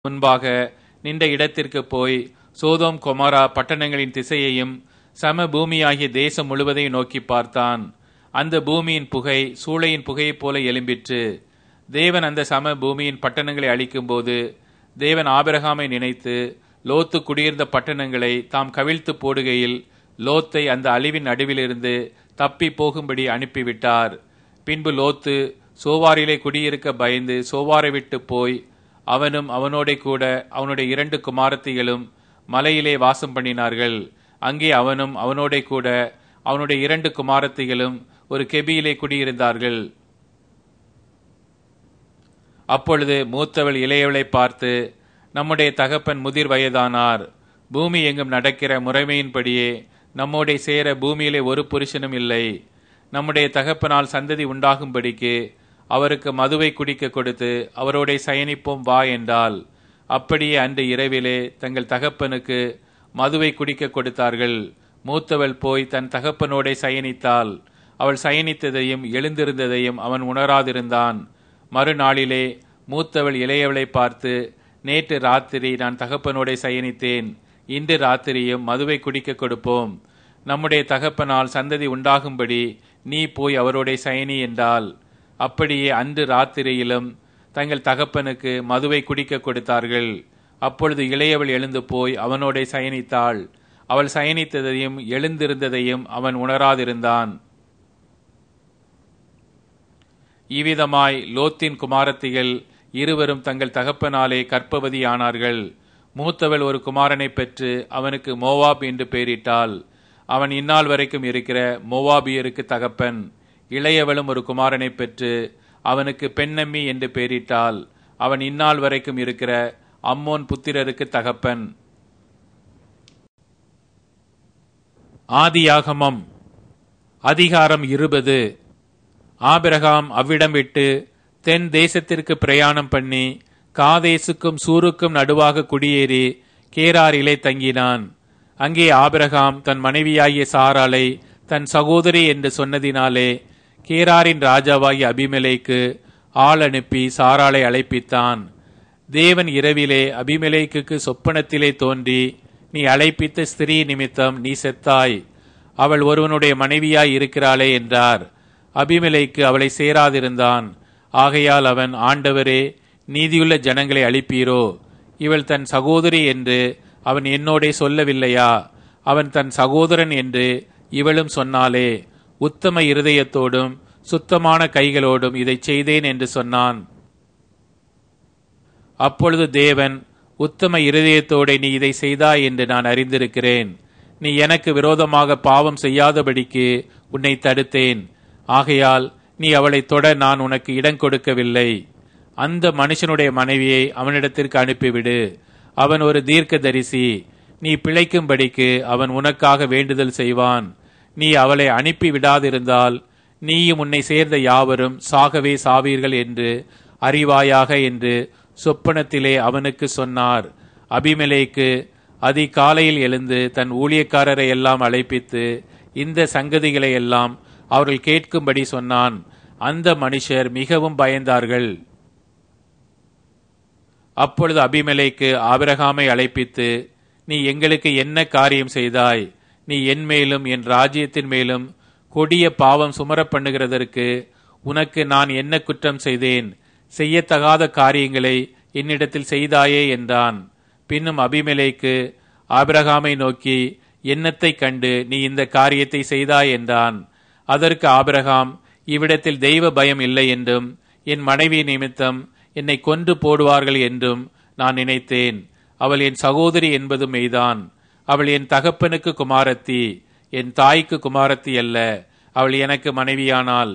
முன்பாக நின்ற இடத்திற்கு போய் சோதோம் கொமாரா பட்டணங்களின் திசையையும் சம பூமியாகிய தேசம் முழுவதையும் நோக்கி பார்த்தான் அந்த பூமியின் புகை சூளையின் புகையைப் போல எழும்பிற்று தேவன் அந்த சம பூமியின் பட்டணங்களை அழிக்கும்போது தேவன் ஆபிரகாமை நினைத்து லோத்து குடியிருந்த பட்டணங்களை தாம் கவிழ்த்து போடுகையில் லோத்தை அந்த அழிவின் நடுவிலிருந்து தப்பி போகும்படி அனுப்பிவிட்டார் பின்பு லோத்து சோவாரிலே குடியிருக்க பயந்து சோவாரை விட்டு போய் அவனும் அவனோட கூட அவனுடைய இரண்டு குமாரத்திகளும் மலையிலே வாசம் பண்ணினார்கள் அங்கே அவனும் அவனோட கூட அவனுடைய இரண்டு குமாரத்திகளும் ஒரு கெபியிலே குடியிருந்தார்கள் அப்பொழுது மூத்தவள் இளையவளை பார்த்து நம்முடைய தகப்பன் முதிர் வயதானார் பூமி எங்கும் நடக்கிற முறைமையின்படியே நம்மோட சேர பூமியிலே ஒரு புருஷனும் இல்லை நம்முடைய தகப்பனால் சந்ததி உண்டாகும்படிக்கு அவருக்கு மதுவை குடிக்க கொடுத்து அவரோட சயனிப்போம் வா என்றால் அப்படியே அன்று இரவிலே தங்கள் தகப்பனுக்கு மதுவை குடிக்க கொடுத்தார்கள் மூத்தவள் போய் தன் தகப்பனோட சயனித்தாள் அவள் சயனித்ததையும் எழுந்திருந்ததையும் அவன் உணராதிருந்தான் மறுநாளிலே மூத்தவள் இளையவளை பார்த்து நேற்று ராத்திரி நான் தகப்பனோட சயனித்தேன் இன்று ராத்திரியும் மதுவை குடிக்க கொடுப்போம் நம்முடைய தகப்பனால் சந்ததி உண்டாகும்படி நீ போய் அவரோட சயனி என்றால் அப்படியே அன்று ராத்திரியிலும் தங்கள் தகப்பனுக்கு மதுவை குடிக்க கொடுத்தார்கள் அப்பொழுது இளையவள் எழுந்து போய் அவனோட சயனித்தாள் அவள் சயனித்ததையும் எழுந்திருந்ததையும் அவன் உணராதிருந்தான் இவ்விதமாய் லோத்தின் குமாரத்திகள் இருவரும் தங்கள் தகப்பனாலே கற்பவதியானார்கள் மூத்தவள் ஒரு குமாரனை பெற்று அவனுக்கு மோவாப் என்று பெயரிட்டாள் அவன் இந்நாள் வரைக்கும் இருக்கிற மோவாபியருக்கு தகப்பன் இளையவளும் ஒரு குமாரனை பெற்று அவனுக்கு பெண்ணம்மி என்று பெயரிட்டாள் அவன் இந்நாள் வரைக்கும் இருக்கிற அம்மோன் புத்திரருக்கு தகப்பன் ஆதியாகமம் அதிகாரம் இருபது ஆபிரகாம் அவ்விடம் விட்டு தென் தேசத்திற்கு பிரயாணம் பண்ணி காதேசுக்கும் சூருக்கும் நடுவாக குடியேறி கேராரிலே தங்கினான் அங்கே ஆபிரகாம் தன் மனைவியாகிய சாராளை தன் சகோதரி என்று சொன்னதினாலே கேராரின் ராஜாவாகிய அபிமலைக்கு ஆள் அனுப்பி சாராளை அழைப்பித்தான் தேவன் இரவிலே அபிமலேக்கு சொப்பனத்திலே தோன்றி நீ அழைப்பித்த ஸ்திரீ நிமித்தம் நீ செத்தாய் அவள் ஒருவனுடைய மனைவியாய் இருக்கிறாளே என்றார் அபிமலைக்கு அவளை சேராதிருந்தான் ஆகையால் அவன் ஆண்டவரே நீதியுள்ள ஜனங்களை அழிப்பீரோ இவள் தன் சகோதரி என்று அவன் என்னோடே சொல்லவில்லையா அவன் தன் சகோதரன் என்று இவளும் சொன்னாலே உத்தம இருதயத்தோடும் சுத்தமான கைகளோடும் இதை செய்தேன் என்று சொன்னான் அப்பொழுது தேவன் உத்தம இருதயத்தோടെ நீ இதை செய்தாய் என்று நான் அறிந்திருக்கிறேன் நீ எனக்கு விரோதமாக பாவம் செய்யாதபடிக்கு உன்னை தடுத்தேன் ஆகையால் நீ அவளை தொட நான் உனக்கு இடம் கொடுக்கவில்லை அந்த மனுஷனுடைய மனைவியை அவனிடத்திற்கு அனுப்பிவிடு அவன் ஒரு தீர்க்க தரிசி நீ பிழைக்கும்படிக்கு அவன் உனக்காக வேண்டுதல் செய்வான் நீ அவளை அனுப்பி விடாதிருந்தால் நீயும் உன்னை சேர்ந்த யாவரும் சாகவே சாவீர்கள் என்று அறிவாயாக என்று சொப்பனத்திலே அவனுக்கு சொன்னார் அபிமலைக்கு அதிகாலையில் எழுந்து தன் ஊழியக்காரரை எல்லாம் அழைப்பித்து இந்த சங்கதிகளை எல்லாம் அவர்கள் கேட்கும்படி சொன்னான் அந்த மனுஷர் மிகவும் பயந்தார்கள் அப்பொழுது அபிமலைக்கு ஆபிரகாமை அழைப்பித்து நீ எங்களுக்கு என்ன காரியம் செய்தாய் நீ என் மேலும் என் ராஜ்யத்தின் மேலும் கொடிய பாவம் சுமர பண்ணுகிறதற்கு உனக்கு நான் என்ன குற்றம் செய்தேன் செய்யத்தகாத காரியங்களை என்னிடத்தில் செய்தாயே என்றான் பின்னும் அபிமலைக்கு ஆபிரகாமை நோக்கி எண்ணத்தை கண்டு நீ இந்த காரியத்தை செய்தாய் என்றான் அதற்கு ஆபிரகாம் இவ்விடத்தில் தெய்வ பயம் இல்லை என்றும் என் மனைவி நிமித்தம் என்னை கொன்று போடுவார்கள் என்றும் நான் நினைத்தேன் அவள் என் சகோதரி என்பது மெய்தான் அவள் என் தகப்பனுக்கு குமாரத்தி என் தாய்க்கு குமாரத்தி அல்ல அவள் எனக்கு மனைவியானாள்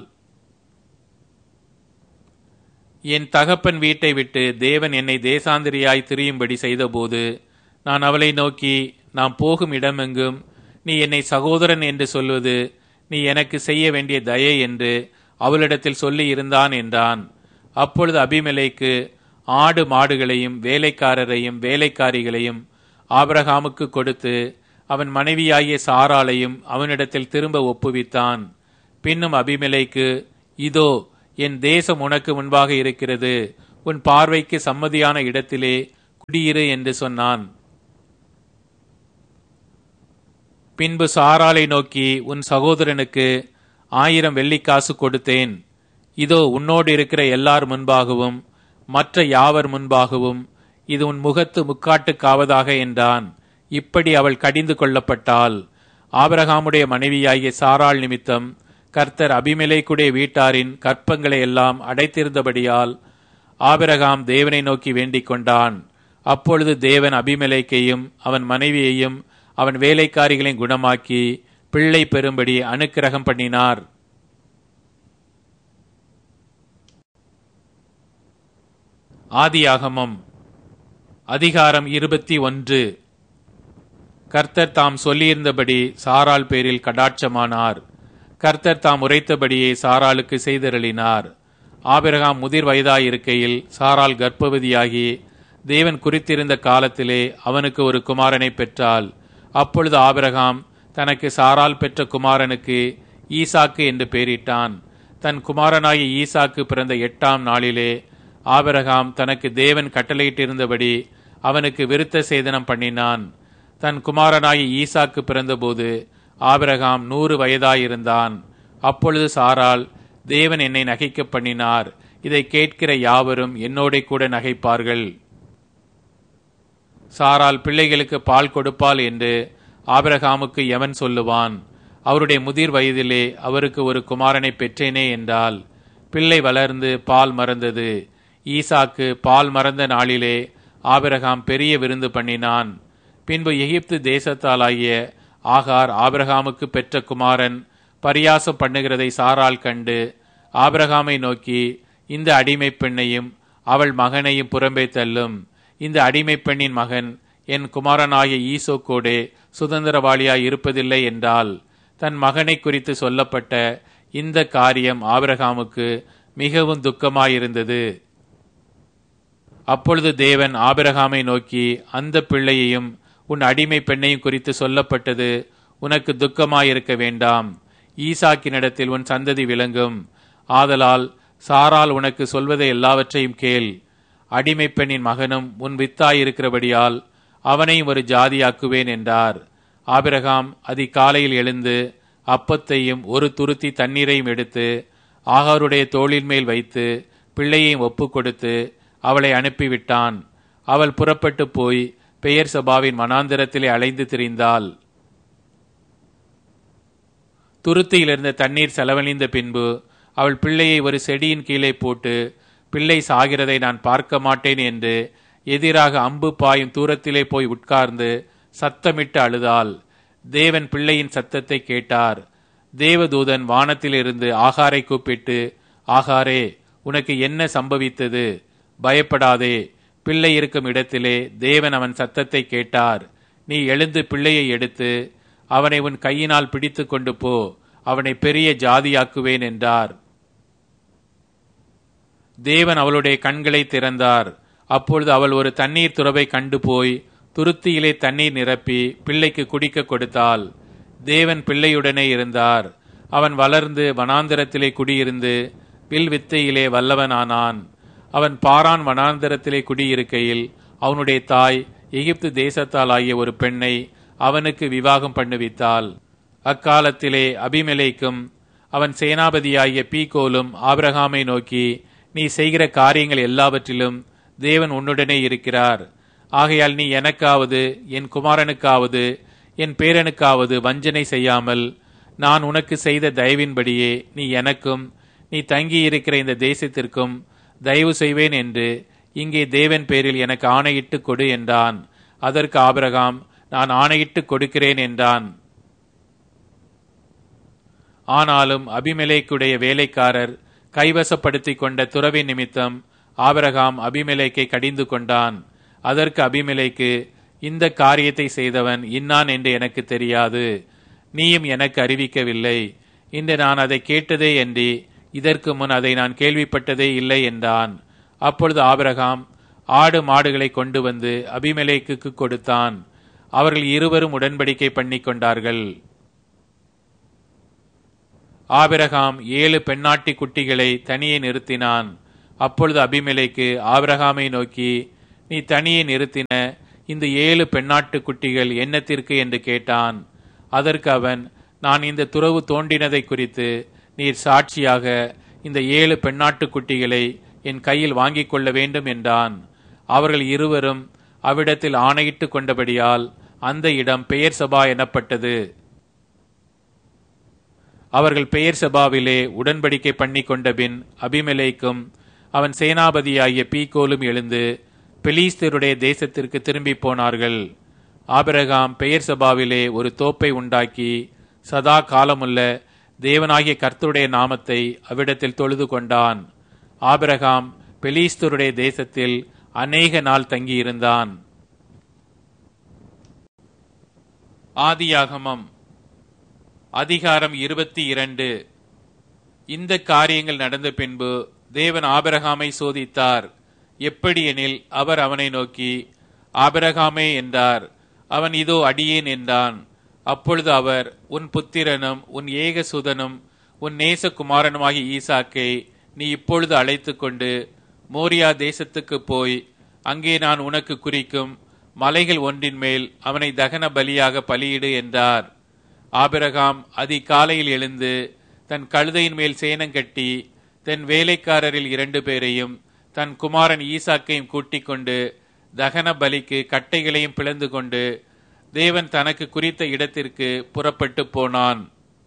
என் தகப்பன் வீட்டை விட்டு தேவன் என்னை தேசாந்திரியாய் திரியும்படி செய்தபோது நான் அவளை நோக்கி நாம் போகும் இடமெங்கும் நீ என்னை சகோதரன் என்று சொல்வது நீ எனக்கு செய்ய வேண்டிய தயை என்று அவளிடத்தில் சொல்லி இருந்தான் என்றான் அப்பொழுது அபிமலைக்கு ஆடு மாடுகளையும் வேலைக்காரரையும் வேலைக்காரிகளையும் ஆபிரகாமுக்கு கொடுத்து அவன் மனைவியாகிய சாராளையும் அவனிடத்தில் திரும்ப ஒப்புவித்தான் பின்னும் அபிமலைக்கு இதோ என் தேசம் உனக்கு முன்பாக இருக்கிறது உன் பார்வைக்கு சம்மதியான இடத்திலே குடியிரு என்று சொன்னான் பின்பு சாராளை நோக்கி உன் சகோதரனுக்கு ஆயிரம் வெள்ளிக்காசு கொடுத்தேன் இதோ உன்னோடு இருக்கிற எல்லார் முன்பாகவும் மற்ற யாவர் முன்பாகவும் இது உன் முகத்து முக்காட்டுக்காவதாக என்றான் இப்படி அவள் கடிந்து கொள்ளப்பட்டாள் ஆபரகாமுடைய மனைவியாகிய சாராள் நிமித்தம் கர்த்தர் அபிமெலேக்குடைய வீட்டாரின் கற்பங்களை எல்லாம் அடைத்திருந்தபடியால் ஆபிரகாம் தேவனை நோக்கி வேண்டிக் கொண்டான் அப்பொழுது தேவன் அபிமெலேக்கையும் அவன் மனைவியையும் அவன் வேலைக்காரிகளையும் குணமாக்கி பிள்ளை பெறும்படி அனுக்கிரகம் பண்ணினார் ஆதியாகமம் அதிகாரம் இருபத்தி ஒன்று கர்த்தர் தாம் சொல்லியிருந்தபடி சாராள் பேரில் கடாட்சமானார் கர்த்தர் தாம் உரைத்தபடியே சாராளுக்கு செய்தருளினார் ஆபிரகாம் முதிர் வயதாயிருக்கையில் சாராள் கர்ப்பவதியாகி தேவன் குறித்திருந்த காலத்திலே அவனுக்கு ஒரு குமாரனை பெற்றாள் அப்பொழுது ஆபிரகாம் தனக்கு சாரால் பெற்ற குமாரனுக்கு ஈசாக்கு என்று பெயரிட்டான் தன் குமாரனாகிய ஈசாக்கு பிறந்த எட்டாம் நாளிலே ஆபிரகாம் தனக்கு தேவன் கட்டளையிட்டிருந்தபடி அவனுக்கு விருத்த சேதனம் பண்ணினான் தன் குமாரனாகிய ஈசாக்கு பிறந்தபோது ஆபிரகாம் நூறு வயதாயிருந்தான் அப்பொழுது சாரால் தேவன் என்னை நகைக்க பண்ணினார் இதை கேட்கிற யாவரும் என்னோட கூட நகைப்பார்கள் சாரால் பிள்ளைகளுக்கு பால் கொடுப்பாள் என்று ஆபிரகாமுக்கு எவன் சொல்லுவான் அவருடைய முதிர் வயதிலே அவருக்கு ஒரு குமாரனை பெற்றேனே என்றால் பிள்ளை வளர்ந்து பால் மறந்தது ஈசாக்கு பால் மறந்த நாளிலே ஆபிரகாம் பெரிய விருந்து பண்ணினான் பின்பு எகிப்து தேசத்தாலாகிய ஆகார் ஆபிரகாமுக்கு பெற்ற குமாரன் பரியாசம் பண்ணுகிறதை சாரால் கண்டு ஆபிரகாமை நோக்கி இந்த அடிமை பெண்ணையும் அவள் மகனையும் புறம்பே தள்ளும் இந்த அடிமை பெண்ணின் மகன் என் குமாரனாகிய ஈசோக்கோடே சுதந்திரவாளியாய் இருப்பதில்லை என்றால் தன் மகனை குறித்து சொல்லப்பட்ட இந்த காரியம் ஆபிரகாமுக்கு மிகவும் துக்கமாயிருந்தது அப்பொழுது தேவன் ஆபிரகாமை நோக்கி அந்த பிள்ளையையும் உன் அடிமை பெண்ணையும் குறித்து சொல்லப்பட்டது உனக்கு துக்கமாயிருக்க வேண்டாம் ஈசாக்கினிடத்தில் உன் சந்ததி விளங்கும் ஆதலால் சாரால் உனக்கு சொல்வதை எல்லாவற்றையும் கேள் அடிமை பெண்ணின் மகனும் உன் வித்தாயிருக்கிறபடியால் அவனையும் ஒரு ஜாதியாக்குவேன் என்றார் ஆபிரகாம் அதிகாலையில் எழுந்து அப்பத்தையும் ஒரு துருத்தி தண்ணீரையும் எடுத்து ஆகாருடைய தோளின் மேல் வைத்து பிள்ளையையும் ஒப்பு கொடுத்து அவளை அனுப்பிவிட்டான் அவள் புறப்பட்டு போய் பெயர் சபாவின் மனாந்திரத்திலே அலைந்து திரிந்தாள் துருத்தியில் இருந்த தண்ணீர் செலவழிந்த பின்பு அவள் பிள்ளையை ஒரு செடியின் கீழே போட்டு பிள்ளை சாகிறதை நான் பார்க்க மாட்டேன் என்று எதிராக அம்பு பாயும் தூரத்திலே போய் உட்கார்ந்து சத்தமிட்டு அழுதாள் தேவன் பிள்ளையின் சத்தத்தை கேட்டார் தேவதூதன் வானத்திலிருந்து ஆகாரை கூப்பிட்டு ஆகாரே உனக்கு என்ன சம்பவித்தது பயப்படாதே பிள்ளை இருக்கும் இடத்திலே தேவன் அவன் சத்தத்தை கேட்டார் நீ எழுந்து பிள்ளையை எடுத்து அவனை உன் கையினால் பிடித்து கொண்டு போ அவனை பெரிய ஜாதியாக்குவேன் என்றார் தேவன் அவளுடைய கண்களை திறந்தார் அப்பொழுது அவள் ஒரு தண்ணீர் துறவை கண்டு போய் துருத்தியிலே தண்ணீர் நிரப்பி பிள்ளைக்கு குடிக்க கொடுத்தாள் தேவன் பிள்ளையுடனே இருந்தார் அவன் வளர்ந்து வனாந்தரத்திலே குடியிருந்து வில் வித்தையிலே வல்லவனானான் அவன் பாரான் வனாந்தரத்திலே குடியிருக்கையில் அவனுடைய தாய் எகிப்து தேசத்தால் ஆகிய ஒரு பெண்ணை அவனுக்கு விவாகம் பண்ணுவித்தாள் அக்காலத்திலே அபிமெலேக்கும் அவன் சேனாபதியாகிய பீகோலும் ஆபிரகாமை நோக்கி நீ செய்கிற காரியங்கள் எல்லாவற்றிலும் தேவன் உன்னுடனே இருக்கிறார் ஆகையால் நீ எனக்காவது என் குமாரனுக்காவது என் பேரனுக்காவது வஞ்சனை செய்யாமல் நான் உனக்கு செய்த தயவின்படியே நீ எனக்கும் நீ தங்கியிருக்கிற இந்த தேசத்திற்கும் தயவு செய்வேன் என்று இங்கே தேவன் பேரில் எனக்கு ஆணையிட்டு கொடு என்றான் அதற்கு ஆபிரகாம் நான் ஆணையிட்டு கொடுக்கிறேன் என்றான் ஆனாலும் அபிமெலேக்குடைய வேலைக்காரர் கைவசப்படுத்திக் கொண்ட துறவி நிமித்தம் ஆபிரகாம் அபிமெலேக்கை கடிந்து கொண்டான் அதற்கு அபிமெலேக்கு இந்த காரியத்தை செய்தவன் இன்னான் என்று எனக்கு தெரியாது நீயும் எனக்கு அறிவிக்கவில்லை இன்று நான் அதை கேட்டதே என்று இதற்கு முன் அதை நான் கேள்விப்பட்டதே இல்லை என்றான் அப்பொழுது ஆபிரகாம் ஆடு மாடுகளை கொண்டு வந்து அபிமெலேக்கு கொடுத்தான் அவர்கள் இருவரும் உடன்படிக்கை பண்ணி கொண்டார்கள் ஆபிரகாம் ஏழு பெண்ணாட்டி குட்டிகளை தனியே நிறுத்தினான் அப்பொழுது அபிமெலேக்கு ஆபிரகாமை நோக்கி நீ தனியே நிறுத்தின இந்த ஏழு பெண்ணாட்டு குட்டிகள் என்னத்திற்கு என்று கேட்டான் அதற்கு அவன் நான் இந்த துறவு தோண்டினதை குறித்து நீர் சாட்சியாக இந்த ஏழு பெண்ணாட்டு குட்டிகளை என் கையில் வாங்கிக் கொள்ள வேண்டும் என்றான் அவர்கள் இருவரும் அவ்விடத்தில் ஆணையிட்டு கொண்டபடியால் அந்த இடம் பெயர் சபா எனப்பட்டது அவர்கள் பெயர் சபாவிலே உடன்படிக்கை பண்ணி கொண்டபின் அபிமெலேக்கும் அவன் சேனாபதியாகிய பீகோலும் எழுந்து பெலீஸ்தருடைய தேசத்திற்கு திரும்பி போனார்கள் ஆபிரகாம் பெயர் சபாவிலே ஒரு தோப்பை உண்டாக்கி சதா காலமுள்ள தேவனாகிய கர்த்தருடைய நாமத்தை அவ்விடத்தில் தொழுது கொண்டான் ஆபிரகாம் பெலீஸ்தருடைய தேசத்தில் அநேக நாள் தங்கியிருந்தான் ஆதியாகமம் அதிகாரம் இருபத்தி இரண்டு இந்த காரியங்கள் நடந்த பின்பு தேவன் ஆபிரகாமை சோதித்தார் எப்படியெனில் அவர் அவனை நோக்கி ஆபிரகாமே என்றார் அவன் இதோ அடியேன் என்றான் அப்பொழுது அவர் உன் புத்திரனும் உன் ஏகசுதனும் உன் நேசகுமாரனுமாகிய ஈசாக்கை நீ இப்பொழுது அழைத்து கொண்டு மோரியா தேசத்துக்கு போய் அங்கே நான் உனக்கு குறிக்கும் மலைகள் ஒன்றின் மேல் அவனை தகன பலியாக பலியிடு என்றார் ஆபிரகாம் அதிகாலையில் எழுந்து தன் கழுதையின் மேல் சேனம் கட்டி தன் வேலைக்காரரில் இரண்டு பேரையும் தன் குமாரன் ஈசாக்கையும் கூட்டிக் கொண்டு தகன பலிக்கு கட்டைகளையும் பிளந்து கொண்டு தேவன் தனக்கு குறித்த இடத்திற்கு புறப்பட்டு போனான்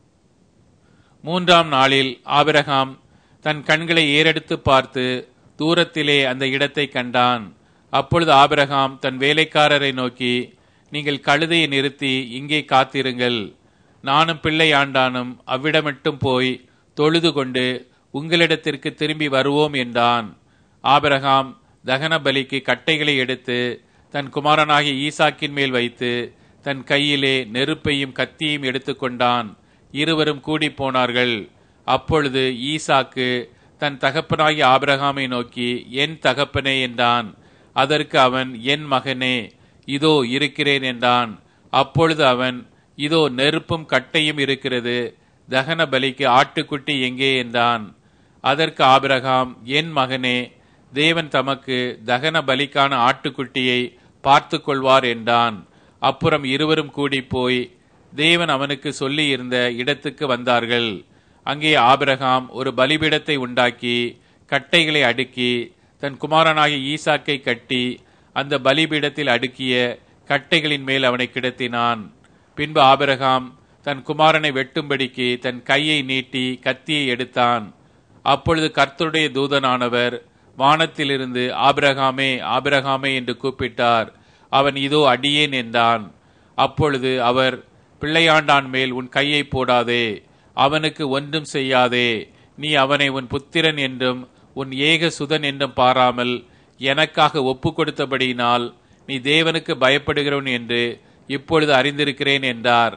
மூன்றாம் நாளில் ஆபிரகாம் தன் கண்களை ஏறெடுத்து பார்த்து தூரத்திலே அந்த இடத்தை கண்டான் அப்பொழுது ஆபிரகாம் தன் வேலைக்காரரை நோக்கி நீங்கள் கழுதையை நிறுத்தி இங்கே காத்திருங்கள் நானும் பிள்ளை ஆண்டானும் அவ்விடமிட்டும் போய் தொழுது கொண்டு உங்களிடத்திற்கு திரும்பி வருவோம் என்றான் ஆபிரகாம் தகன பலிக்கு கட்டைகளை எடுத்து தன் குமாரனாகிய ஈசாக்கின் மேல் வைத்து தன் கையிலே நெருப்பையும் கத்தியையும் எடுத்துக்கொண்டான் இருவரும் கூடி போனார்கள் அப்பொழுது ஈசாக்கு தன் தகப்பனாகிய ஆபிரகாமை நோக்கி என் தகப்பனே என்றான் அதற்கு அவன் என் மகனே இதோ இருக்கிறேன் என்றான் அப்பொழுது அவன் இதோ நெருப்பும் கட்டையும் இருக்கிறது தகன பலிக்கு ஆட்டுக்குட்டி எங்கே என்றான் அதற்கு ஆபிரகாம் என் மகனே தேவன் தமக்கு தகன பலிக்கான ஆட்டுக்குட்டியை பார்த்து கொள்வார் என்றான் அப்புறம் இருவரும் கூடி போய் தேவன் அவனுக்கு சொல்லி இருந்த இடத்துக்கு வந்தார்கள் அங்கே ஆபிரகாம் ஒரு பலிபீடத்தை உண்டாக்கி கட்டைகளை அடுக்கி தன் குமாரனாகிய ஈசாக்கை கட்டி அந்த பலிபீடத்தில் அடுக்கிய கட்டைகளின் மேல் அவனை கிடத்தினான் பின்பு ஆபிரகாம் தன் குமாரனை வெட்டும்படிக்கு தன் கையை நீட்டி கத்தியை எடுத்தான் அப்பொழுது கர்த்தருடைய தூதனானவர் வானத்திலிருந்து ஆபிரகாமே ஆபிரகாமே என்று கூப்பிட்டார் அவன் இதோ அடியேன் என்றான் அப்பொழுது அவர் பிள்ளையாண்டான் மேல் உன் கையை போடாதே அவனுக்கு ஒன்றும் செய்யாதே நீ அவனை உன் புத்திரன் என்றும் உன் ஏக சுதன் என்றும் பாராமல் எனக்காக ஒப்பு கொடுத்தபடியினால் நீ தேவனுக்கு பயப்படுகிறவன் என்று இப்பொழுது அறிந்திருக்கிறேன் என்றார்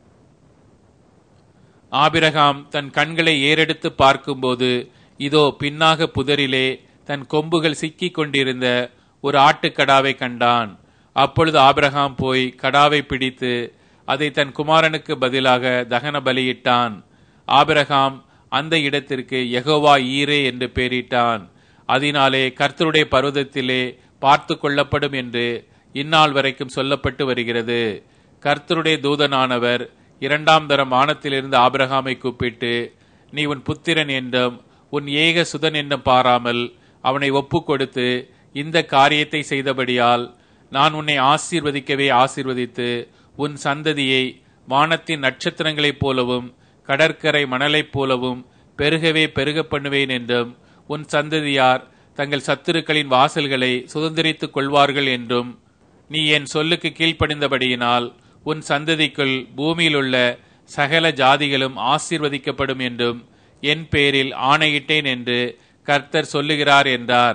ஆபிரகாம் தன் கண்களை ஏறெடுத்து பார்க்கும்போது இதோ பின்னாக புதரிலே தன் கொம்புகள் சிக்கிக் கொண்டிருந்த ஒரு ஆட்டுக்கடாவை கண்டான் அப்பொழுது ஆபிரகாம் போய் கடாவை பிடித்து அதை தன் குமாரனுக்கு பதிலாக தகன பலியிட்டான் ஆபிரகாம் அந்த இடத்திற்கு யெகோவா ஈரே என்று பெயரிட்டான் அதனாலே கர்த்தருடைய பர்வதத்திலே பார்த்து கொள்ளப்படும் என்று இந்நாள் வரைக்கும் சொல்லப்பட்டு வருகிறது கர்த்தருடைய தூதனானவர் இரண்டாம் தரம் வானத்திலிருந்து ஆபிரகாமை கூப்பிட்டு நீ உன் புத்திரன் என்றும் உன் ஏக சுதன் என்றும் பாராமல் அவனை ஒப்பு கொடுத்து இந்த காரியத்தை செய்தபடியால் நான் உன்னை ஆசீர்வதிக்கவே ஆசீர்வதித்து உன் சந்ததியை வானத்தின் நட்சத்திரங்களைப் போலவும் கடற்கரை மணலைப் போலவும் பெருகவே பெருக பண்ணுவேன் என்றும் உன் சந்ததியார் தங்கள் சத்துருக்களின் வாசல்களை சுதந்திரித்துக் கொள்வார்கள் என்றும் நீ என் சொல்லுக்கு கீழ்ப்படிந்தபடியினால் உன் சந்ததிக்குள் பூமியிலுள்ள சகல ஜாதிகளும் ஆசீர்வதிக்கப்படும் என்றும் என் பேரில் ஆணையிட்டேன் என்று கர்த்தர் சொல்லுகிறார் என்றார்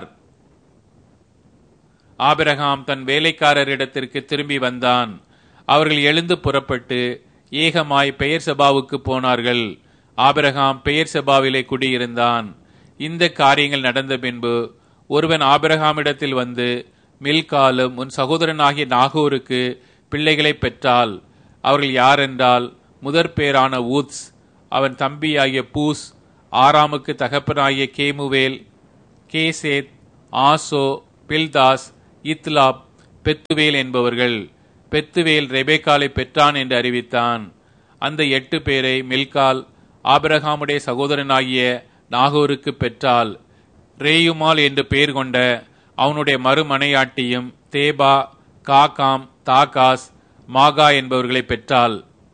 ஆபிரகாம் தன் வேலைக்காரரிடத்திற்கு திரும்பி வந்தான் அவர்கள் எழுந்து புறப்பட்டு ஏகமாய் பெயர் சபாவுக்கு போனார்கள் ஆபிரகாம் பெயர் சபாவிலே குடியிருந்தான் இந்த காரியங்கள் நடந்த பின்பு ஒருவன் ஆபிரகாமிடத்தில் வந்து மில்காலும் உன் சகோதரனாகிய நாகூருக்கு பிள்ளைகளை பெற்றால் அவர்கள் யாரென்றால் முதற் பேரான ஊத்ஸ் அவன் தம்பியாகிய பூஸ் ஆறாமுக்கு தகப்பனாகிய கேமுவேல் கேசேத் ஆசோ பில்தாஸ் இத்லாப் பெத்துவேல் என்பவர்கள் பெத்துவேல் ரெபேக்காலை பெற்றான் என்று அறிவித்தான் அந்த எட்டு பேரை மில்கால் ஆபிரகாமுடைய சகோதரனாகிய நாகூருக்கு பெற்றால் ரேயுமால் என்று பெயர் கொண்ட அவனுடைய மறுமனையாட்டியும் தேபா காகாம் தாகாஸ் மாகா என்பவர்களை பெற்றாள்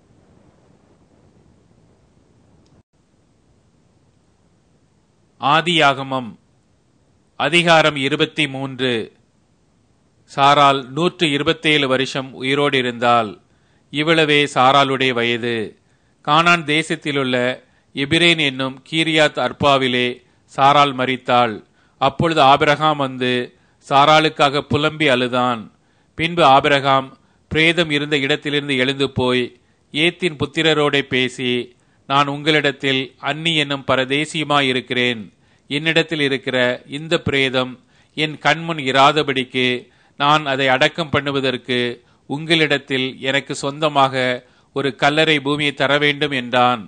ஆதியாகமம் அதிகாரம் இருபத்தி மூன்று சாரால் நூற்று இருபத்தேழு வருஷம் உயிரோடு இருந்தால் இவ்வளவே சாராளுடைய வயது கானான் தேசத்திலுள்ள எபிரேன் என்னும் கீரியாத் அர்பாவிலே சாரால் மரித்தாள் அப்பொழுது ஆபிரகாம் வந்து சாராளுக்காக புலம்பி அழுதான் பின்பு ஆபிரகாம் பிரேதம் இருந்த இடத்திலிருந்து எழுந்து போய் ஏத்தின் புத்திரரோட பேசி நான் உங்களிடத்தில் அன்னி என்னும் பரதேசியுமாயிருக்கிறேன் என்னிடத்தில் இருக்கிற இந்த பிரேதம் என் கண்முன் இராதபடிக்கு நான் அதை அடக்கம் பண்ணுவதற்கு உங்களிடத்தில் எனக்கு சொந்தமாக ஒரு கல்லறை பூமியை தர வேண்டும் என்றான்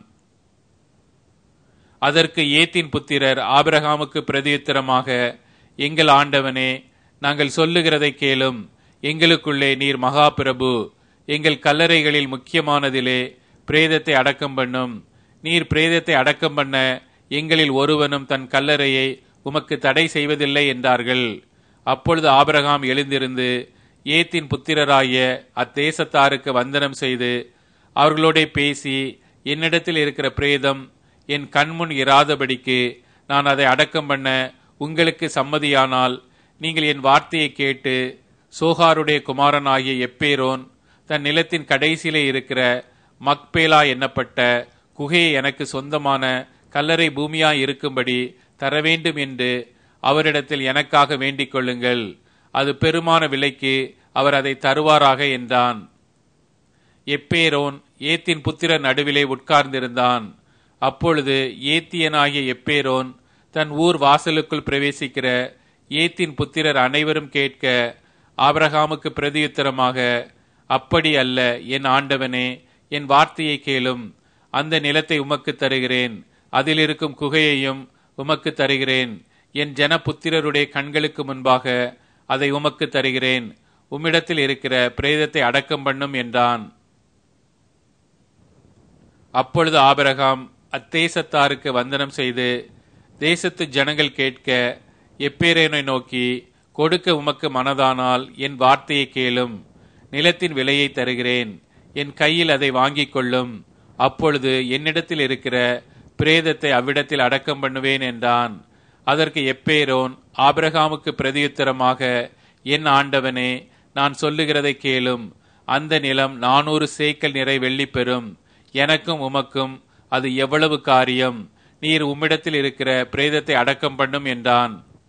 அதற்கு ஏத்தின் புத்திரர் ஆபிரகாமுக்கு பிரதியுத்தரமாக எங்கள் ஆண்டவனே நாங்கள் சொல்லுகிறதை கேளும் எங்களுக்குள்ளே நீர் மகா பிரபு எங்கள் கல்லறைகளில் முக்கியமானதிலே பிரேதத்தை அடக்கம் பண்ணும் நீர் பிரேதத்தை அடக்கம் பண்ண எங்களில் ஒருவனும் தன் கல்லறையை உமக்கு தடை செய்வதில்லை என்றார்கள் அப்பொழுது ஆபிரகாம் எழுந்திருந்து ஏத்தின் புத்திரராகிய அத்தேசத்தாருக்கு வந்தனம் செய்து அவர்களோட பேசி என்னிடத்தில் இருக்கிற பிரேதம் என் கண்முன் இராதபடிக்கு நான் அதை அடக்கம் பண்ண உங்களுக்கு சம்மதியானால் நீங்கள் என் வார்த்தையை கேட்டு சோகாருடைய குமாரனாகிய எப்பேரோன் தன் நிலத்தின் கடைசியிலே இருக்கிற மக்பேலா எண்ணப்பட்ட குகையை எனக்கு சொந்தமான கல்லறை பூமியாய் இருக்கும்படி தர வேண்டும் என்று அவரிடத்தில் எனக்காக வேண்டிக் கொள்ளுங்கள் அது பெருமான விலைக்கு அவர் அதை தருவாராக என்றான் எப்பேரோன் ஏத்தின் புத்திரர் நடுவிலே உட்கார்ந்திருந்தான் அப்பொழுது ஏத்தியனாகிய எப்பேரோன் தன் ஊர் வாசலுக்குள் பிரவேசிக்கிற ஏத்தின் புத்திரர் அனைவரும் கேட்க ஆபிரகாமுக்கு பிரதியுத்தரமாக அப்படி அல்ல என் ஆண்டவனே என் வார்த்தையை கேளும் அந்த நிலத்தை உமக்கு தருகிறேன் அதில் இருக்கும் குகையையும் உமக்கு தருகிறேன் என் ஜன புத்திரருடைய கண்களுக்கு முன்பாக அதை உமக்கு தருகிறேன் உம்மிடத்தில் இருக்கிற பிரேதத்தை அடக்கம் பண்ணும் என்றான் அப்பொழுது ஆபிரகாம் அத்தேசத்தாருக்கு வந்தனம் செய்து தேசத்து ஜனங்கள் கேட்க எப்பேரேனை நோக்கி கொடுக்க உமக்கு மனதானால் என் வார்த்தையை கேளும் நிலத்தின் விலையை தருகிறேன் என் கையில் அதை வாங்கிக் கொள்ளும் அப்பொழுது என்னிடத்தில் இருக்கிற பிரேதத்தை அவ்விடத்தில் அடக்கம் பண்ணுவேன் என்றான் அதற்கு எப்பேரோன் ஆபிரகாமுக்கு பிரதியுத்தரமாக என் ஆண்டவனே நான் சொல்லுகிறதை கேளும் அந்த நிலம் நானூறு சேக்கல் நிறை வெள்ளி பெறும் எனக்கும் உமக்கும் அது எவ்வளவு காரியம் நீர் உம்மிடத்தில் இருக்கிற பிரேதத்தை அடக்கம் பண்ணும் என்றான்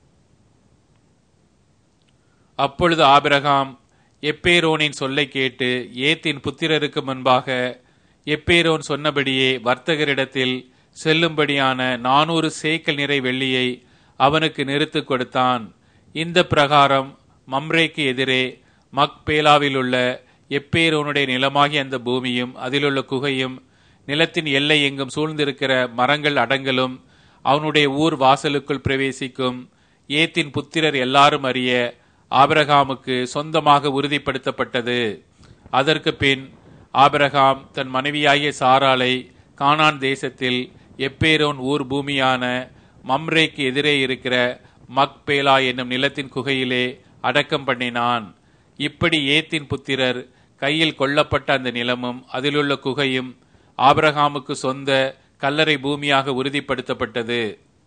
அப்பொழுது ஆபிரகாம் எப்பேரோனின் சொல்லை கேட்டு ஏத்தின் புத்திரருக்கு முன்பாக எப்பேரோன் சொன்னபடியே வர்த்தகரிடத்தில் செல்லும்படியான நானூறு சேக்கல் நிறை வெள்ளியை அவனுக்கு நிறுத்து கொடுத்தான் இந்த பிரகாரம் மம்ரேக்கு எதிரே மக்பேலாவில் உள்ள எப்பேரோனுடைய நிலமாகிய அந்த பூமியும் அதிலுள்ள குகையும் நிலத்தின் எல்லை எங்கும் சூழ்ந்திருக்கிற மரங்கள் அடங்கலும் அவனுடைய ஊர் வாசலுக்குள் பிரவேசிக்கும் ஏத்தின் புத்திரர் எல்லாரும் அறிய ஆபிரகாமுக்கு சொந்தமாக உறுதிப்படுத்தப்பட்டது அதற்கு பின் ஆபிரகாம் தன் மனைவியாகிய சாராளை கானான் தேசத்தில் எப்பேரோன் ஊர் பூமியான மம்ரேக்கு எதிரே இருக்கிற மக்பேலா என்னும் நிலத்தின் குகையிலே அடக்கம் பண்ணினான் இப்படி ஏத்தின் புத்திரர் கையில் கொல்லப்பட்ட அந்த நிலமும் அதிலுள்ள குகையும் ஆபிரகாமுக்கு சொந்த கல்லறை பூமியாக உறுதிப்படுத்தப்பட்டது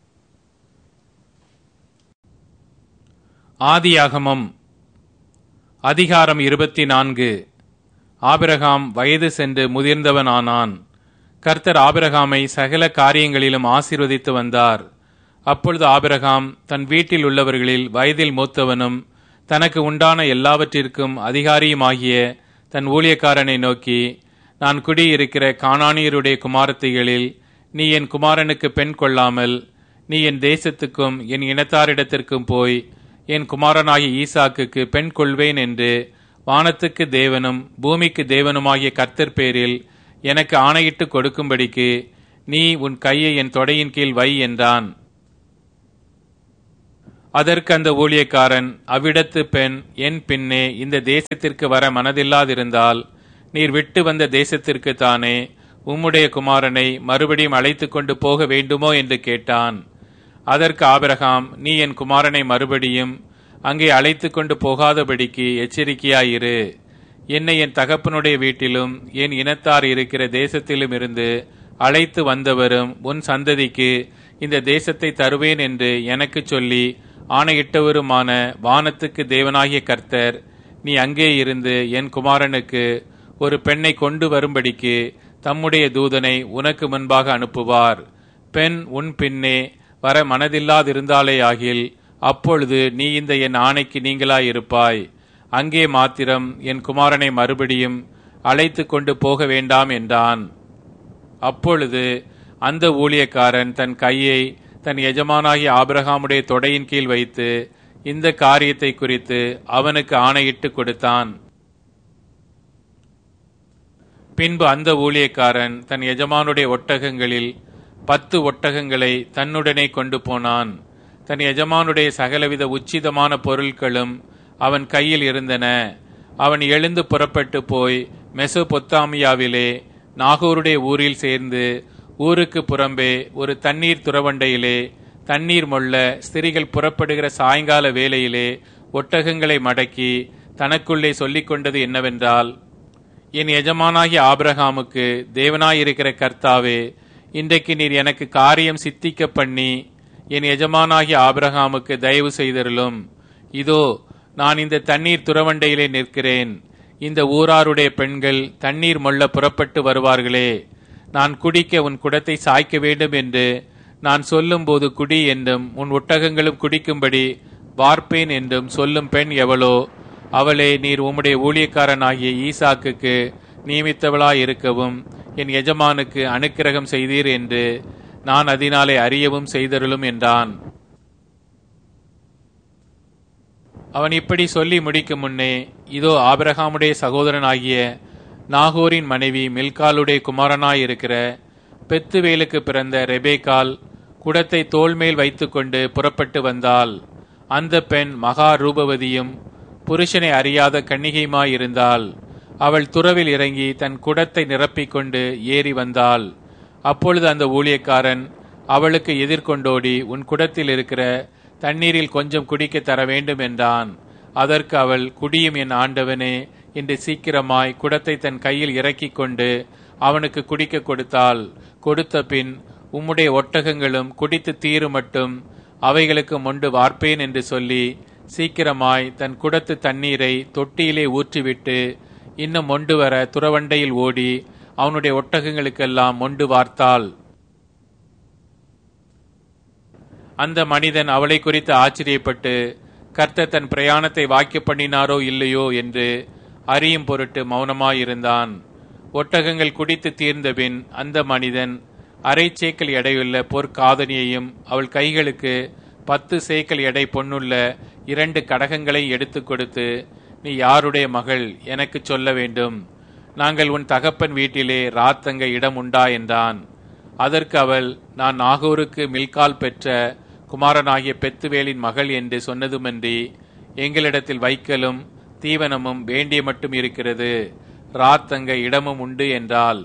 ஆதியாகமம் அதிகாரம் இருபத்தி நான்கு ஆபிரகாம் வயது சென்று முதிர்ந்தவனானான் கர்த்தர் ஆபிரகாமை சகல காரியங்களிலும் ஆசீர்வதித்து வந்தார் அப்பொழுது ஆபிரகாம் தன் வீட்டில் உள்ளவர்களில் வயதில் மூத்தவனும் தனக்கு உண்டான எல்லாவற்றிற்கும் அதிகாரியுமாகிய தன் ஊழியக்காரனை நோக்கி நான் குடியிருக்கிற காணானியருடைய குமாரத்திகளில் நீ என் குமாரனுக்கு பெண் கொள்ளாமல் நீ என் தேசத்துக்கும் என் இனத்தாரிடத்திற்கும் போய் என் குமாரனாகிய ஈசாக்குக்கு பெண் கொள்வேன் என்று வானத்துக்கு தேவனும் பூமிக்கு தேவனுமாகிய கர்த்தர் பேரில் எனக்கு ஆணையிட்டு கொடுக்கும்படிக்கு நீ உன் கையை என் தொடையின் கீழ் வை என்றான் அதற்கு அந்த ஊழியக்காரன் அவ்விடத்து பெண் என் பின்னே இந்த தேசத்திற்கு வர மனதில்லாதிருந்தால் நீர் விட்டு வந்த தேசத்திற்கு தானே உம்முடைய குமாரனை மறுபடியும் அழைத்து கொண்டு போக வேண்டுமோ என்று கேட்டான் அதற்கு ஆபிரகாம் நீ என் குமாரனை மறுபடியும் அங்கே அழைத்து கொண்டு போகாதபடிக்கு எச்சரிக்கையாயிரு என்னை என் தகப்பனுடைய வீட்டிலும் என் இனத்தார் இருக்கிற தேசத்திலும் இருந்து அழைத்து வந்தவரும் உன் சந்ததிக்கு இந்த தேசத்தை தருவேன் என்று எனக்கு சொல்லி ஆணையிட்டவருமான வானத்துக்கு தேவனாகிய கர்த்தர் நீ அங்கே இருந்து என் குமாரனுக்கு ஒரு பெண்ணை கொண்டு வரும்படிக்கு தம்முடைய தூதனை உனக்கு முன்பாக அனுப்புவார் பெண் உன் பின்னே வர மனதில்லாதிருந்தாலே ஆகில் அப்பொழுது நீ இந்த என் ஆணைக்கு நீங்களாயிருப்பாய் அங்கே மாத்திரம் என் குமாரனை மறுபடியும் அழைத்து கொண்டு போக வேண்டாம் என்றான் அப்பொழுது அந்த ஊழியக்காரன் தன் கையை தன் எஜமானாகிய ஆபிரகாமுடைய தொடையின் கீழ் வைத்து இந்த காரியத்தை குறித்து அவனுக்கு ஆணையிட்டு கொடுத்தான் பின்பு அந்த ஊழியக்காரன் தன் எஜமானுடைய ஒட்டகங்களில் பத்து ஒட்டகங்களை தன்னுடனே கொண்டு போனான் தன் எஜமானுடைய சகலவித உச்சிதமான பொருட்களும் அவன் கையில் இருந்தன அவன் எழுந்து புறப்பட்டு போய் மெசொபொத்தாமியாவிலே நாகூருடைய ஊரில் சேர்ந்து ஊருக்கு புறம்பே ஒரு தண்ணீர் துறவண்டையிலே தண்ணீர் மொள்ள ஸ்திரிகள் புறப்படுகிற சாயங்கால வேளையிலே ஒட்டகங்களை மடக்கி தனக்குள்ளே சொல்லிக் கொண்டது என்னவென்றால் என் எஜமானாகிய ஆபிரகாமுக்கு தேவனாயிருக்கிற கர்த்தாவே இன்றைக்கு நீர் எனக்கு காரியம் சித்திக்க பண்ணி என் எஜமானாகிய ஆபிரகாமுக்கு தயவு செய்தருளும் இதோ நான் இந்த தண்ணீர் துறவண்டையிலே நிற்கிறேன் இந்த ஊராருடைய பெண்கள் தண்ணீர் மொள்ள புறப்பட்டு வருவார்களே நான் குடிக்க உன் குடத்தை சாய்க்க வேண்டும் என்று நான் சொல்லும்போது குடி என்றும் உன் ஒட்டகங்களும் குடிக்கும்படி வார்ப்பேன் என்றும் சொல்லும் பெண் எவளோ அவளே நீர் உம்முடைய ஊழியக்காரனாகிய ஈசாக்குக்கு நியமித்தவளாய் இருக்கவும் என் எஜமானுக்கு அனுக்கிரகம் செய்தீர் என்று நான் அதனாலே அறியவும் செய்தருளும் என்றான் அவன் இப்படி சொல்லி முடிக்கும் முன்னே இதோ ஆபிரகாமுடைய சகோதரனாகிய நாகூரின் மனைவி மில்காலுடைய குமாரனாயிருக்கிற பெத்துவேலுக்கு பிறந்த ரெபேக்கால் குடத்தை தோள்மேல் வைத்துக்கொண்டு புறப்பட்டு வந்தாள் அந்த பெண் மகா ரூபவதியும் புருஷனை அறியாத கன்னிகையுமாயிருந்தாள் அவள் துறவில் இறங்கி தன் குடத்தை நிரப்பிக்கொண்டு ஏறி வந்தாள் அப்பொழுது அந்த ஊழியக்காரன் அவளுக்கு எதிர்கொண்டோடி உன் குடத்தில் இருக்கிற தண்ணீரில் கொஞ்சம் குடிக்க தர வேண்டும் என்றான் அதற்கு அவள் குடியும் என் ஆண்டவனே என்று சீக்கிரமாய் குடத்தை தன் கையில் இறக்கிக் கொண்டு அவனுக்கு குடிக்க கொடுத்தாள் கொடுத்த பின் உம்முடைய ஒட்டகங்களும் குடித்து தீரு மட்டும் அவைகளுக்கு மொண்டு வார்ப்பேன் என்று சொல்லி சீக்கிரமாய் தன் குடத்து தண்ணீரை தொட்டியிலே ஊற்றிவிட்டு இன்னும் மொண்டு வர துறவண்டையில் ஓடி அவனுடைய ஒட்டகங்களுக்கெல்லாம் மொண்டு வார்த்தாள் அந்த மனிதன் அவளை குறித்து ஆச்சரியப்பட்டு கர்த்தர் தன் பிரயாணத்தை வாக்கிய பண்ணினாரோ இல்லையோ என்று அறியும் பொருட்டு மௌனமாயிருந்தான் ஒட்டகங்கள் குடித்து தீர்ந்தபின் அந்த மனிதன் அரை சேக்கல் எடையுள்ள பொற்காதனியையும் அவள் கைகளுக்கு பத்து சேக்கல் எடை பொன்னுள்ள இரண்டு கடகங்களை எடுத்து கொடுத்து நீ யாருடைய மகள் எனக்கு சொல்ல வேண்டும் நாங்கள் உன் தகப்பன் வீட்டிலே ராத்தங்க இடம் உண்டா என்றான் அதற்கு அவள் நான் நாகூருக்கு மில்கால் பெற்ற குமாரனாகிய பெத்துவேலின் மகள் என்று சொன்னதுமன்றி எங்களிடத்தில் வைக்கலும் தீவனமும் வேண்டிய மட்டும் இருக்கிறது ராத்தங்க இடமும் உண்டு என்றாள்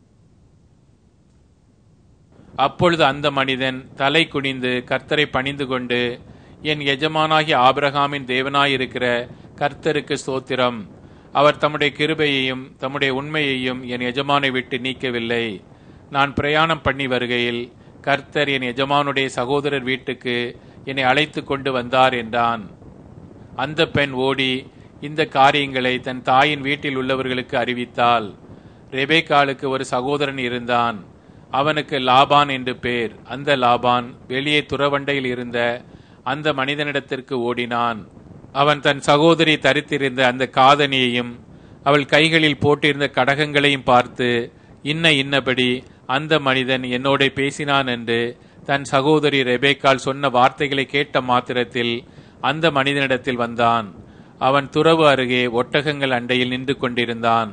அப்பொழுது அந்த மனிதன் தலை குனிந்து கர்த்தரை பணிந்து கொண்டு என் எஜமானாகிய ஆபிரகாமின் தேவனாயிருக்கிற கர்த்தருக்கு ஸ்தோத்திரம் அவர் தம்முடைய கிருபையையும் தம்முடைய உண்மையையும் என் எஜமானை விட்டு நீக்கவில்லை நான் பிரயாணம் பண்ணி வருகையில் கர்த்தர் என் எஜமானுடைய சகோதரர் வீட்டுக்கு என்னை அழைத்து கொண்டு வந்தார் என்றான் அந்த பெண் ஓடி இந்த காரியங்களை தன் தாயின் வீட்டில் உள்ளவர்களுக்கு அறிவித்தாள் ரெபேக்காலுக்கு ஒரு சகோதரன் இருந்தான் அவனுக்கு லாபான் என்று பேர் அந்த லாபான் வெளியே துறவண்டையில் இருந்த அந்த மனிதனிடத்திற்கு ஓடினான் அவன் தன் சகோதரி தரித்திருந்த அந்த காதணியையும் அவள் கைகளில் போட்டிருந்த கடகங்களையும் பார்த்து இன்ன இன்னபடி அந்த மனிதன் என்னோட பேசினான் என்று தன் சகோதரி ரெபேக்கால் சொன்ன வார்த்தைகளை கேட்ட மாத்திரத்தில் அந்த மனிதனிடத்தில் வந்தான் அவன் துறவு அருகே ஒட்டகங்கள் அண்டையில் நின்று கொண்டிருந்தான்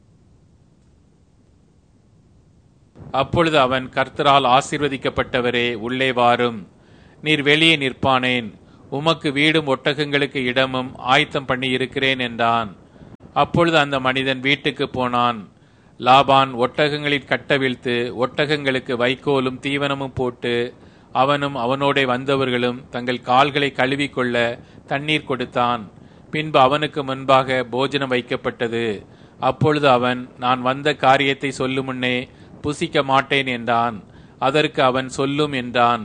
அப்பொழுது அவன் கர்த்தரால் ஆசீர்வதிக்கப்பட்டவரே உள்ளே வாரும் நீர் வெளியே நிற்பானேன் உமக்கு வீடும் ஒட்டகங்களுக்கு இடமும் ஆயத்தம் பண்ணி இருக்கிறேன் என்றான் அப்பொழுது அந்த மனிதன் வீட்டுக்கு போனான் லாபான் ஒட்டகங்களில் கட்டவிழ்த்து ஒட்டகங்களுக்கு வைக்கோலும் தீவனமும் போட்டு அவனும் அவனோட வந்தவர்களும் தங்கள் கால்களை கழுவிக்கொள்ள தண்ணீர் கொடுத்தான் பின்பு அவனுக்கு முன்பாக போஜனம் வைக்கப்பட்டது அப்பொழுது அவன் நான் வந்த காரியத்தை சொல்லும் முன்னே புசிக்க மாட்டேன் என்றான் அதற்கு அவன் சொல்லும் என்றான்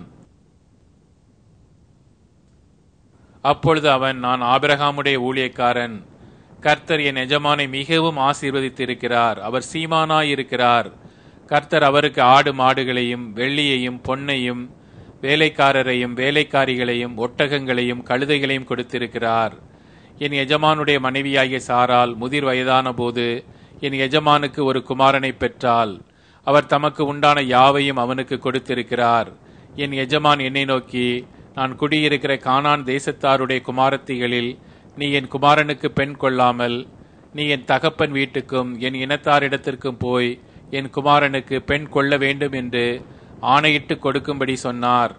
அப்பொழுது அவன் நான் ஆபிரகாமுடைய ஊழியக்காரன் கர்த்தர் என் எஜமானை மிகவும் ஆசீர்வதித்திருக்கிறார் அவர் சீமானாயிருக்கிறார் கர்த்தர் அவருக்கு ஆடு மாடுகளையும் வெள்ளியையும் பொன்னையும் வேலைக்காரரையும் வேலைக்காரிகளையும் ஒட்டகங்களையும் கழுதைகளையும் கொடுத்திருக்கிறார் என் எஜமானுடைய மனைவியாகிய சாரால் முதிர் வயதான போது என் எஜமானுக்கு ஒரு குமாரனை பெற்றால் அவர் தமக்கு உண்டான யாவையும் அவனுக்கு கொடுத்திருக்கிறார் என் எஜமான் என்னை நோக்கி நான் குடியிருக்கிற கானான் தேசத்தாருடைய குமாரத்திகளில் நீ என் குமாரனுக்கு பெண் கொள்ளாமல் நீ என் தகப்பன் வீட்டுக்கும் என் இனத்தாரிடத்திற்கும் போய் என் குமாரனுக்கு பெண் கொள்ள வேண்டும் என்று ஆணையிட்டு கொடுக்கும்படி சொன்னார்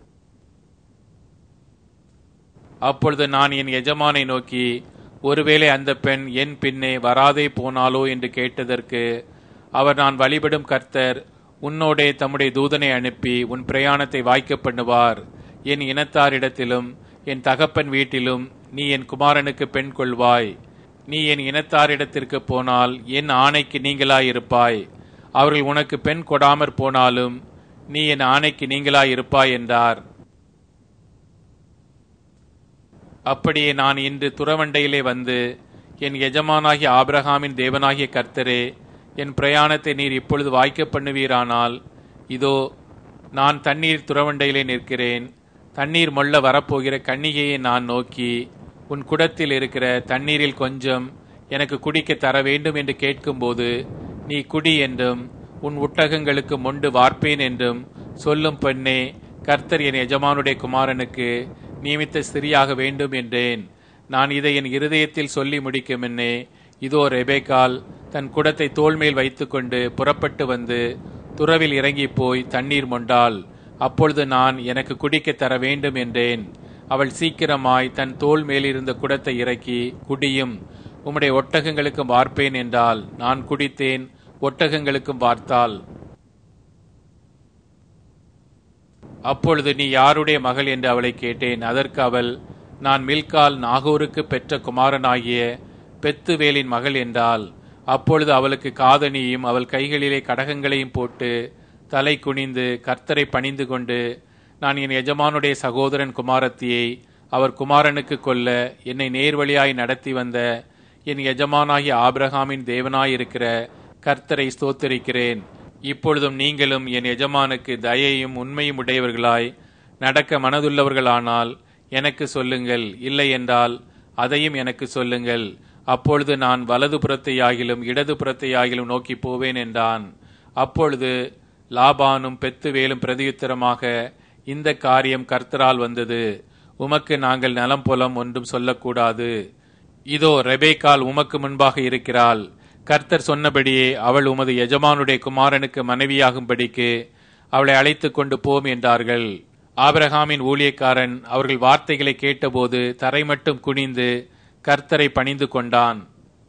அப்பொழுது நான் என் எஜமானை நோக்கி ஒருவேளை அந்த பெண் என் பின்னே வராதே போனாலோ என்று கேட்டதற்கு அவர் நான் வழிபடும் கர்த்தர் உன்னோடே தம்முடைய தூதனை அனுப்பி உன் பிரயாணத்தை வாய்க்க பண்ணுவார் என் இனத்தாரிடத்திலும் என் தகப்பன் வீட்டிலும் நீ என் குமாரனுக்கு பெண் கொள்வாய் நீ என் இனத்தாரிடத்திற்கு போனால் என் ஆணைக்கு நீங்களாயிருப்பாய் அவர்கள் உனக்கு பெண் கொடாமற் போனாலும் நீ என் ஆணைக்கு நீங்களாயிருப்பாய் என்றார் அப்படியே நான் இன்று துறவண்டையிலே வந்து என் எஜமானாகிய ஆபிரகாமின் தேவனாகிய கர்த்தரே என் பிரயாணத்தை நீர் இப்பொழுது வாய்க்க பண்ணுவீரானால் இதோ நான் தண்ணீர் துறவண்டையிலே நிற்கிறேன் தண்ணீர் மொள்ள வரப்போகிற கன்னிகையை நான் நோக்கி உன் குடத்தில் இருக்கிற தண்ணீரில் கொஞ்சம் எனக்கு குடிக்க தர வேண்டும் என்று கேட்கும்போது நீ குடி என்றும் உன் ஒட்டகங்களுக்கு மொண்டு வார்ப்பேன் என்றும் சொல்லும் பெண்ணே கர்த்தர் என் எஜமானுடைய குமாரனுக்கு நியமித்த ஸ்திரியாக வேண்டும் என்றேன் நான் இதை என் இருதயத்தில் சொல்லி முடிக்கும் என்னே இதோ ரெபேக்கால் தன் குடத்தை தோள்மேல் வைத்துக்கொண்டு புறப்பட்டு வந்து துறவில் இறங்கி போய் தண்ணீர் மொண்டாள் அப்பொழுது நான் எனக்கு குடிக்க தர வேண்டும் என்றேன் அவள் சீக்கிரமாய் தன் தோள் மேலிருந்த குடத்தை இறக்கி குடியும் உம்முடைய ஒட்டகங்களுக்கும் வார்ப்பேன் என்றால் நான் குடித்தேன் ஒட்டகங்களுக்கும் வார்த்தாள் அப்பொழுது நீ யாருடைய மகள் என்று அவளை கேட்டேன் அதற்கு அவள் நான் மில்கால் நாகூருக்கு பெற்ற குமாரனாகிய பெத்துவேலின் மகள் என்றாள் அப்பொழுது அவளுக்கு காதணியும் அவள் கைகளிலே கடகங்களையும் போட்டு தலை குனிந்து கர்த்தரை பணிந்து கொண்டு நான் என் எஜமானுடைய சகோதரன் குமாரத்தியை அவர் குமாரனுக்கு கொல்ல என்னை நேர்வழியாய் நடத்தி வந்த என் எஜமானாகிய ஆபிரகாமின் தேவனாயிருக்கிற கர்த்தரை ஸ்தோத்தரிக்கிறேன் இப்பொழுதும் நீங்களும் என் எஜமானுக்கு தயையும் உண்மையும் உடையவர்களாய் நடக்க மனதுள்ளவர்களானால் எனக்கு சொல்லுங்கள் இல்லை என்றால் அதையும் எனக்கு சொல்லுங்கள் அப்பொழுது நான் வலது புறத்தையாகிலும் இடது புறத்தையாகிலும் நோக்கி போவேன் என்றான் அப்பொழுது லாபானும் பெத்துவேலும் பிரதியுத்தரமாக இந்த காரியம் கர்த்தரால் வந்தது உமக்கு நாங்கள் நலம் புலம் ஒன்றும் சொல்லக்கூடாது இதோ ரெபேக்கால் உமக்கு முன்பாக இருக்கிறாள் கர்த்தர் சொன்னபடியே அவள் உமது எஜமானுடைய குமாரனுக்கு மனைவியாகும்படிக்கு அவளை அழைத்துக் கொண்டு போம் என்றார்கள் ஆபிரகாமின் ஊழியக்காரன் அவர்கள் வார்த்தைகளை கேட்டபோது தரை மட்டும் குனிந்து கர்த்தரை பணிந்து கொண்டான்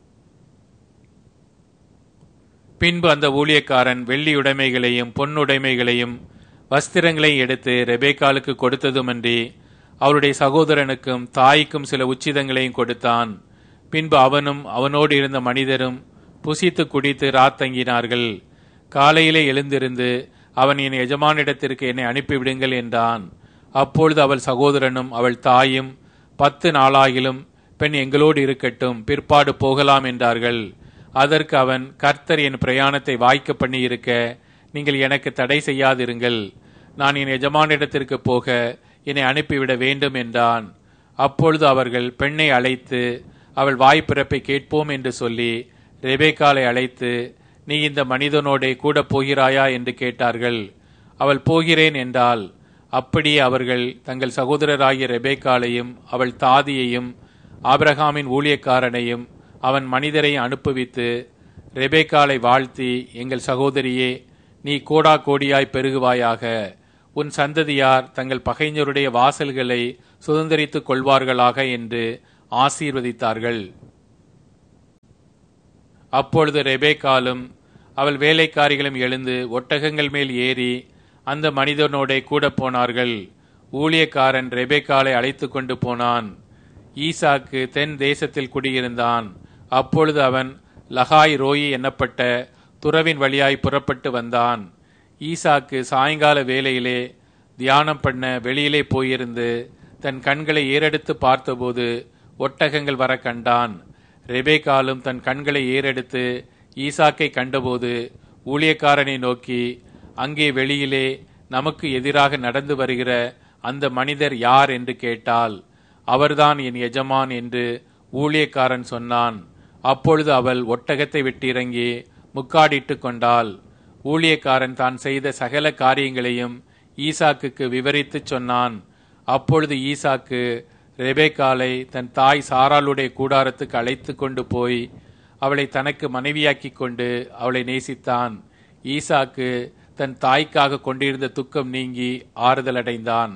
பின்பு அந்த ஊழியக்காரன் வெள்ளியுடைமைகளையும் பொன்னுடைமைகளையும் வஸ்திரங்களையும் எடுத்து ரெபேக்காலுக்கு கொடுத்ததுமன்றி அவருடைய சகோதரனுக்கும் தாய்க்கும் சில உச்சிதங்களையும் கொடுத்தான் பின்பு அவனும் அவனோடு இருந்த மனிதரும் புசித்து குடித்து ராத்தங்கினார்கள் காலையிலே எழுந்திருந்து அவன் என் எஜமானிடத்திற்கு என்னை அனுப்பிவிடுங்கள் என்றான் அப்பொழுது அவள் சகோதரனும் அவள் தாயும் பத்து நாளாகிலும் பெண் எங்களோடு இருக்கட்டும் பிற்பாடு போகலாம் என்றார்கள் அதற்கு அவன் கர்த்தர் என் பிரயாணத்தை வாய்க்க பண்ணி இருக்க நீங்கள் எனக்கு தடை செய்யாதிருங்கள் நான் என் எஜமானிடத்திற்கு போக என்னை அனுப்பிவிட வேண்டும் என்றான் அப்பொழுது அவர்கள் பெண்ணை அழைத்து அவள் வாய்ப்பிறப்பை கேட்போம் என்று சொல்லி ரெபேக்காலை அழைத்து நீ இந்த மனிதனோடே கூட போகிறாயா என்று கேட்டார்கள் அவள் போகிறேன் என்றால் அப்படியே அவர்கள் தங்கள் சகோதரராகிய ரெபேக்காலையும் அவள் தாதியையும் ஆபிரகாமின் ஊழியக்காரனையும் அவன் மனிதரை அனுப்புவித்து ரெபேக்காலை வாழ்த்தி எங்கள் சகோதரியே நீ கோடா கோடியாய் பெருகுவாயாக உன் சந்ததியார் தங்கள் பகைஞருடைய வாசல்களை சுதந்திரித்துக் கொள்வார்களாக என்று ஆசீர்வதித்தார்கள் அப்பொழுது ரெபேக்காலும் அவள் வேலைக்காரிகளும் எழுந்து ஒட்டகங்கள் மேல் ஏறி அந்த மனிதனோட கூட போனார்கள் ஊழியக்காரன் ரெபேக்காலை அழைத்து கொண்டு போனான் ஈசாக்கு தென் தேசத்தில் குடியிருந்தான் அப்பொழுது அவன் லகாய் ரோயி என்னப்பட்ட துறவின் வழியாய் புறப்பட்டு வந்தான் ஈசாக்கு சாயங்கால வேளையிலே தியானம் பண்ண வெளியிலே போயிருந்து தன் கண்களை ஏறெடுத்து பார்த்தபோது ஒட்டகங்கள் வர கண்டான் ரெபேக்காலும் தன் கண்களை ஏறெடுத்து ஈசாக்கை கண்டபோது ஊழியக்காரனை நோக்கி அங்கே வெளியிலே நமக்கு எதிராக நடந்து வருகிற அந்த மனிதர் யார் என்று கேட்டால் அவர்தான் என் எஜமான் என்று ஊழியக்காரன் சொன்னான் அப்பொழுது அவள் ஒட்டகத்தை விட்டிறங்கி முக்காடிட்டு கொண்டாள் ஊழியக்காரன் தான் செய்த சகல காரியங்களையும் ஈசாக்குக்கு விவரித்துச் சொன்னான் அப்பொழுது ஈசாக்கு ரெபேக்காலை தன் தாய் சாராளுடைய கூடாரத்துக்கு அழைத்து கொண்டு போய் அவளை தனக்கு மனைவியாக்கிக் கொண்டு அவளை நேசித்தான் ஈசாக்கு தன் தாய்க்காக கொண்டிருந்த துக்கம் நீங்கி ஆறுதல் அடைந்தான்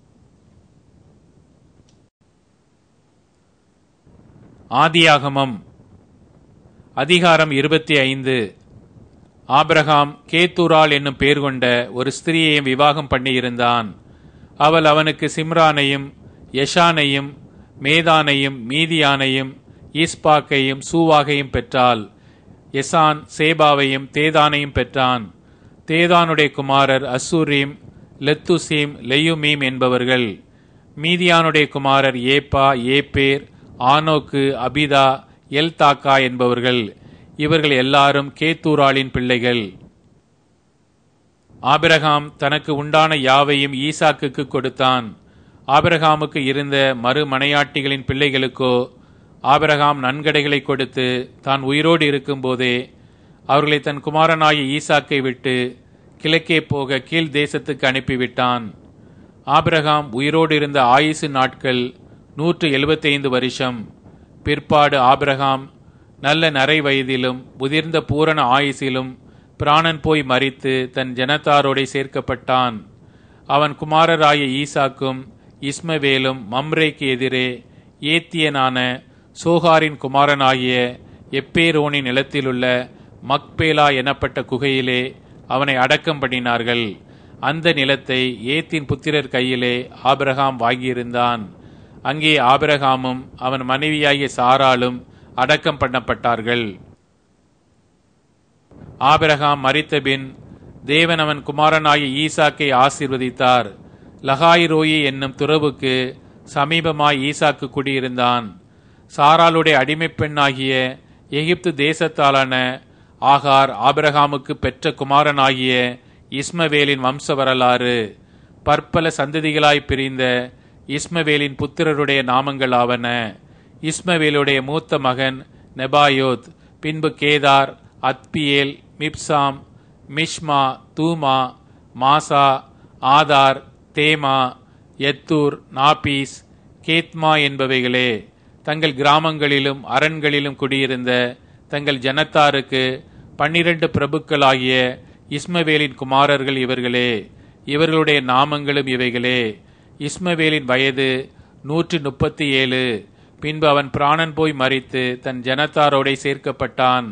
ஆதியாகமம் அதிகாரம் இருபத்தி ஐந்து ஆபிரகாம் கேத்தூரால் என்னும் பேர் கொண்ட ஒரு ஸ்திரீயையும் விவாகம் பண்ணியிருந்தான் அவள் அவனுக்கு சிம்ரானையும் யஷானையும் மேதானையும் மீதியானையும் ஈஸ்பாக்கையும் சூவாகையும் பெற்றாள் எசான் சேபாவையும் தேதானையும் பெற்றான் தேதானுடைய குமாரர் அசூரீம் லெத்துசீம் லெயுமீம் என்பவர்கள் மீதியானுடைய குமாரர் ஏப்பா ஏப்பேர் ஆனோக்கு அபிதா எல்தாக்கா என்பவர்கள் இவர்கள் எல்லாரும் கேத்தூராளின் பிள்ளைகள் ஆபிரகாம் தனக்கு உண்டான யாவையும் ஈசாக்குக்கு கொடுத்தான் ஆபிரகாமுக்கு இருந்த மறுமனையாட்டிகளின் பிள்ளைகளுக்கோ ஆபிரகாம் நன்கடைகளை கொடுத்து தான் உயிரோடு இருக்கும்போதே அவர்களை தன் குமாரனாகிய ஈசாக்கை விட்டு கிழக்கே போக கீழ் தேசத்துக்கு அனுப்பிவிட்டான் ஆபிரகாம் உயிரோடு இருந்த ஆயுசு நாட்கள் நூற்று எழுபத்தைந்து வருஷம் பிற்பாடு ஆபிரகாம் நல்ல நரை வயதிலும் முதிர்ந்த பூரண ஆயுசிலும் பிராணன் போய் மறித்து தன் ஜனத்தாரோடே சேர்க்கப்பட்டான் அவன் குமாரராய ஈசாக்கும் இஸ்மவேலும் மம்ரேக்கு எதிரே ஏத்தியனான சோகாரின் குமாரனாகிய எப்பேரோனின் நிலத்திலுள்ள மக்பேலா எனப்பட்ட குகையிலே அவனை அடக்கம் பண்ணினார்கள் அந்த நிலத்தை ஏத்தின் புத்திரர் கையிலே ஆபிரகாம் வாங்கியிருந்தான் அங்கே ஆபிரகாமும் அவன் மனைவியாகிய சாராலும் அடக்கம் பண்ணப்பட்டார்கள் ஆபிரகாம் மறித்தபின் தேவன் அவன் குமாரனாகிய ஈசாக்கை ஆசீர்வதித்தார் லகாய் ரோயி என்னும் துறவுக்கு சமீபமாய் ஈசாக்கு குடியிருந்தான் சாராளுடைய அடிமைப் பெண்ணாகிய எகிப்து தேசத்தாலான ஆகார் ஆபிரகாமுக்கு பெற்ற குமாரனாகிய இஸ்மவேலின் வம்ச வரலாறு பற்பல சந்ததிகளாய் பிரிந்த இஸ்மவேலின் புத்திரருடைய நாமங்களாவன இஸ்மவேலுடைய மூத்த மகன் நெபாயோத் பின்பு Kedar Adbeel Mibsam Mishma Dumah Massa Hadad தேமா எத்தூர் நாபீஸ் கேத்மா என்பவைகளே தங்கள் கிராமங்களிலும் அரண்களிலும் குடியிருந்த தங்கள் ஜனத்தாருக்கு பன்னிரண்டு பிரபுக்களாகிய இஸ்மவேலின் குமாரர்கள் இவர்களே இவர்களுடைய நாமங்களும் இவைகளே இஸ்மவேலின் வயது நூற்றி முப்பத்தி ஏழு பின்பு அவன் பிராணன் போய் மறித்து தன் ஜனத்தாரோடே சேர்க்கப்பட்டான்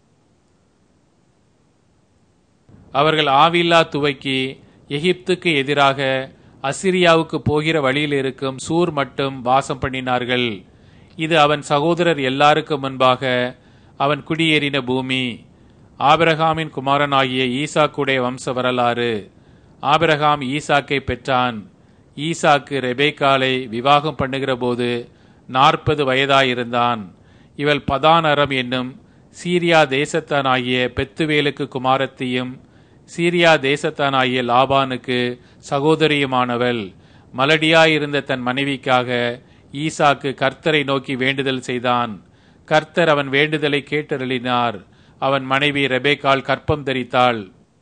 அவர்கள் ஆவில்லா துவக்கி எகிப்துக்கு எதிராக அசிரியாவுக்கு போகிற வழியில் இருக்கும் சூர் மட்டும் வாசம் பண்ணினார்கள் இது அவன் சகோதரர் எல்லாருக்கும் முன்பாக அவன் குடியேறின பூமி ஆபிரகாமின் குமாரனாகிய ஈசாக்குடைய வம்ச வரலாறு ஆபிரகாம் ஈசாக்கை பெற்றான் ஈசாக்கு ரெபேக்காலை விவாகம் பண்ணுகிற போது நாற்பது வயதாயிருந்தான் இவள் பதானரம் என்னும் சீரியா தேசத்தானாகிய பெத்துவேலுக்கு குமாரத்தியும் சீரியா தேசத்தானாகிய லாபானுக்கு சகோதரியுமானவள் மலடியாயிருந்த தன் மனைவிக்காக ஈசாக்கு கர்த்தரை நோக்கி வேண்டுதல் செய்தான் கர்த்தர் அவன் வேண்டுதலை கேட்டருளினார் அவன் மனைவி ரெபேக்கால் கற்பம் தரித்தாள்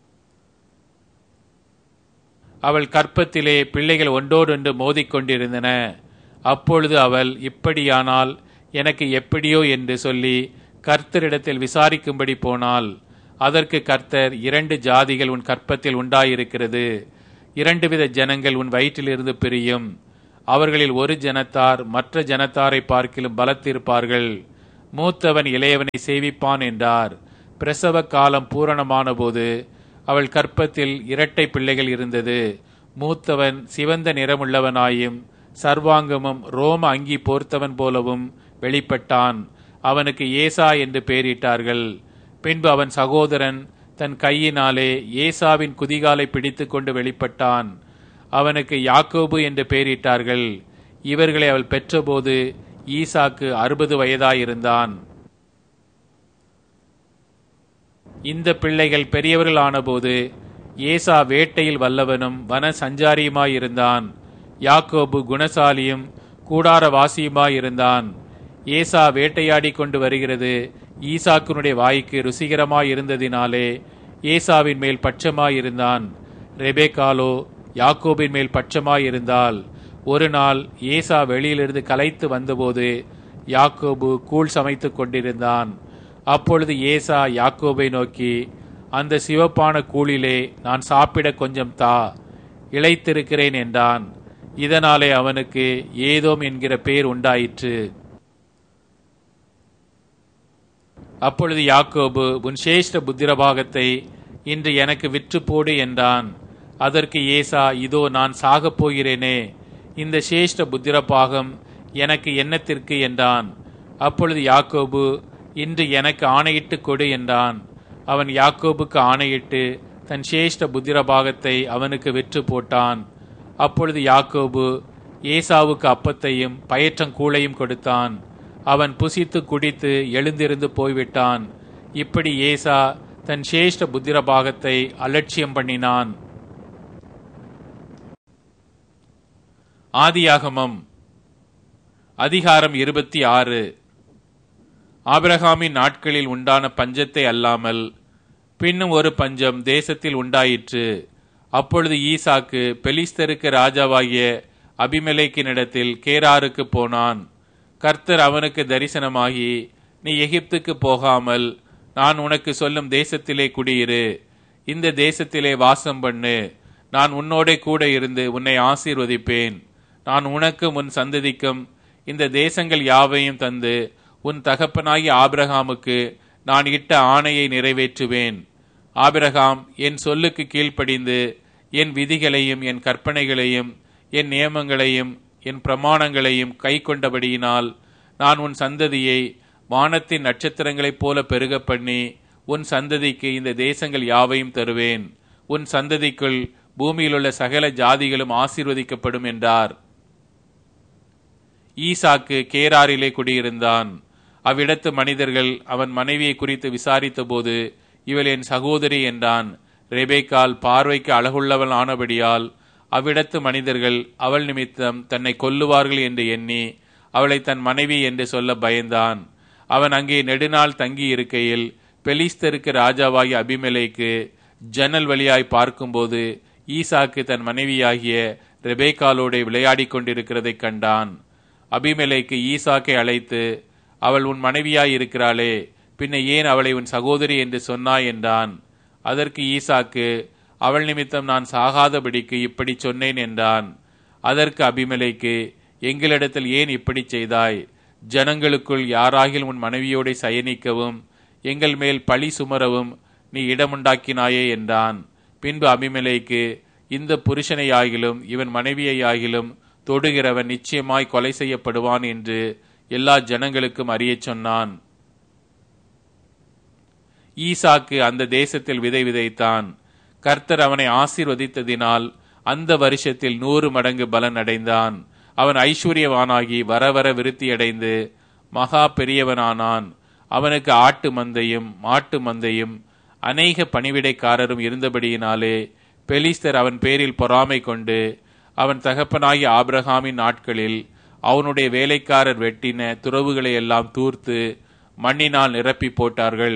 அவள் கற்பத்திலே பிள்ளைகள் ஒன்றோடொன்று மோதிக்கொண்டிருந்தன அப்பொழுது அவள் இப்படியானால் எனக்கு எப்படியோ என்று சொல்லி கர்த்தரிடத்தில் விசாரிக்கும்படி போனாள் அதற்கு கர்த்தர் இரண்டு ஜாதிகள் உன் கற்பத்தில் உண்டாயிருக்கிறது இரண்டு வித ஜனங்கள் உன் வயிற்றிலிருந்து பிரியும் அவர்களில் ஒரு ஜனத்தார் மற்ற ஜனத்தாரை பார்க்கிலும் பலத்திருப்பார்கள் மூத்தவன் இளையவனை சேவிப்பான் என்றார் பிரசவ காலம் பூரணமான போது அவள் கற்பத்தில் இரட்டை பிள்ளைகள் இருந்தது மூத்தவன் சிவந்த நிறமுள்ளவனாயும் சர்வாங்கமும் ரோம அங்கி போர்த்தவன் போலவும் வெளிப்பட்டான் அவனுக்கு ஏசா என்று பெயரிட்டார்கள் பின்பு அவன் சகோதரன் தன் கையினாலே ஏசாவின் குதிகாலை பிடித்து கொண்டு வெளிப்பட்டான் அவனுக்கு யாக்கோபு என்று பெயரிட்டார்கள் இவர்களை அவள் பெற்றபோது ஈசாக்கு அறுபது வயதாயிருந்தான் இந்த பிள்ளைகள் பெரியவர்கள் ஆனபோது ஏசா வேட்டையில் வல்லவனும் வன சஞ்சாரியுமாயிருந்தான் யாக்கோபு குணசாலியும் கூடாரவாசியுமாயிருந்தான் ஏசா வேட்டையாடி கொண்டு வருகிறது ஈசாக்குனுடைய வாய்க்கு ருசிகரமாய் இருந்ததினாலே ஏசாவின் மேல் பட்சமாயிருந்தான் ரெபேக்காலோ யாக்கோபின் மேல் பட்சமாயிருந்தால் ஒரு நாள் ஏசா வெளியிலிருந்து கலைத்து வந்தபோது யாக்கோபு கூழ் சமைத்துக் கொண்டிருந்தான் அப்பொழுது ஏசா யாக்கோபை நோக்கி அந்த சிவப்பான கூழிலே நான் சாப்பிட கொஞ்சம் தா இழைத்திருக்கிறேன் என்றான் இதனாலே அவனுக்கு ஏதோம் என்கிற பேர் உண்டாயிற்று அப்பொழுது யாக்கோபு உன் சேஷ்ட புத்திரபாகத்தை இன்று எனக்கு விற்று போடு என்றான் அதற்கு ஏசா இதோ நான் சாகப் போகிறேனே இந்த சேஷ்ட புத்திரபாகம் எனக்கு என்னத்திற்கு என்றான் அப்பொழுது யாக்கோபு இன்று எனக்கு ஆணையிட்டு கொடு என்றான் அவன் யாக்கோபுக்கு ஆணையிட்டு தன் சேஷ்ட புத்திரபாகத்தை அவனுக்கு விற்று போட்டான் அப்பொழுது யாக்கோபு ஏசாவுக்கு அப்பத்தையும் பயற்றங்கூளையும் கொடுத்தான் அவன் புசித்து குடித்து எழுந்திருந்து போய்விட்டான் இப்படி ஏசா தன் சேஷ்ட புத்திரபாகத்தை அலட்சியம் பண்ணினான் ஆதியாகமம் அதிகாரம் இருபத்தி ஆறு ஆபிரகாமின் நாட்களில் உண்டான பஞ்சத்தை அல்லாமல் பின்னும் ஒரு பஞ்சம் தேசத்தில் உண்டாயிற்று அப்பொழுது ஈசாக்கு பெலிஸ்தருக்கு ராஜாவாகிய அபிமெலேக்கினிடத்தில் கேராருக்கு போனான் கர்த்தர் அவனுக்கு தரிசனமாகி நீ எகிப்துக்கு போகாமல் நான் உனக்கு சொல்லும் தேசத்திலே குடியிரு இந்த தேசத்திலே வாசம் பண்ணு நான் உன்னோடே கூட இருந்து உன்னை ஆசீர்வதிப்பேன் நான் உனக்கும் உன் சந்ததிக்கும் இந்த தேசங்கள் யாவையும் தந்து உன் தகப்பனாகி ஆபிரகாமுக்கு நான் இட்ட ஆணையை நிறைவேற்றுவேன் ஆபிரகாம் என் சொல்லுக்கு கீழ்ப்படிந்து என் விதிகளையும் என் கற்பனைகளையும் என் நியமங்களையும் என் பிரமாணங்களையும் கை கொண்டபடியினால் நான் உன் சந்ததியை வானத்தின் நட்சத்திரங்களைப் போல பெருக பண்ணி உன் சந்ததிக்கு இந்த தேசங்கள் யாவையும் தருவேன் உன் சந்ததிக்குள் பூமியிலுள்ள சகல ஜாதிகளும் ஆசீர்வதிக்கப்படும் என்றார் ஈசாக்கு கேராரிலே குடியிருந்தான் அவ்விடத்து மனிதர்கள் அவன் மனைவியை குறித்து விசாரித்தபோது இவள் என் சகோதரி என்றான் ரெபேக்கால் பார்வைக்கு அழகுள்ளவள் ஆனபடியால் அவ்விடத்து மனிதர்கள் அவள் நிமித்தம் தன்னை கொல்லுவார்கள் என்று எண்ணி அவளை தன் மனைவி என்று சொல்ல பயந்தான் அவன் அங்கே நெடுநாள் தங்கி இருக்கையில் பெலிஸ்தருக்கு ராஜாவாகிய அபிமெலேக்கு ஜன்னல் வழியாய் பார்க்கும்போது ஈசாக்கு தன் மனைவியாகிய ரெபேக்காலோட விளையாடிக் கொண்டிருக்கிறதைக் கண்டான் அபிமெலேக்கு ஈசாக்கை அழைத்து அவள் உன் மனைவியாய் இருக்கிறாளே பின்ன ஏன் அவளை உன் சகோதரி என்று சொன்னாய் என்றான் அதற்கு ஈசாக்கு அவள் நிமித்தம் நான் சாகாதபடிக்கு இப்படி சொன்னேன் என்றான் அதற்கு அபிமலைக்கு எங்களிடத்தில் ஏன் இப்படி செய்தாய் ஜனங்களுக்குள் யாராகில் உன் மனைவியோட சயனிக்கவும் எங்கள் மேல் பழி சுமரவும் நீ இடமுண்டாக்கினாயே என்றான் பின்பு அபிமலைக்கு இந்த புருஷனையாகிலும் இவன் மனைவியையாகிலும் தொடுகிறவன் நிச்சயமாய் கொலை செய்யப்படுவான் என்று எல்லா ஜனங்களுக்கும் அறியச் சொன்னான் ஈசாக்கு அந்த தேசத்தில் விதை விதைத்தான் கர்த்தர் அவனை ஆசீர்வதித்ததினால் அந்த வருஷத்தில் நூறு மடங்கு பலன் அடைந்தான் அவன் ஐஸ்வர்யவானாகி வர வர விருத்தியடைந்து மகா பெரியவனானான் அவனுக்கு ஆட்டு மந்தையும் மாட்டு மந்தையும் அநேக பணிவிடைக்காரரும் இருந்தபடியினாலே பெலிஸ்தர் அவன் பேரில் பொறாமை கொண்டு அவன் தகப்பனாகிய ஆபிரகாமின் நாட்களில் அவனுடைய வேலைக்காரர் வெட்டின துறவுகளை எல்லாம் தூர்த்து மண்ணினால் நிரப்பி போட்டார்கள்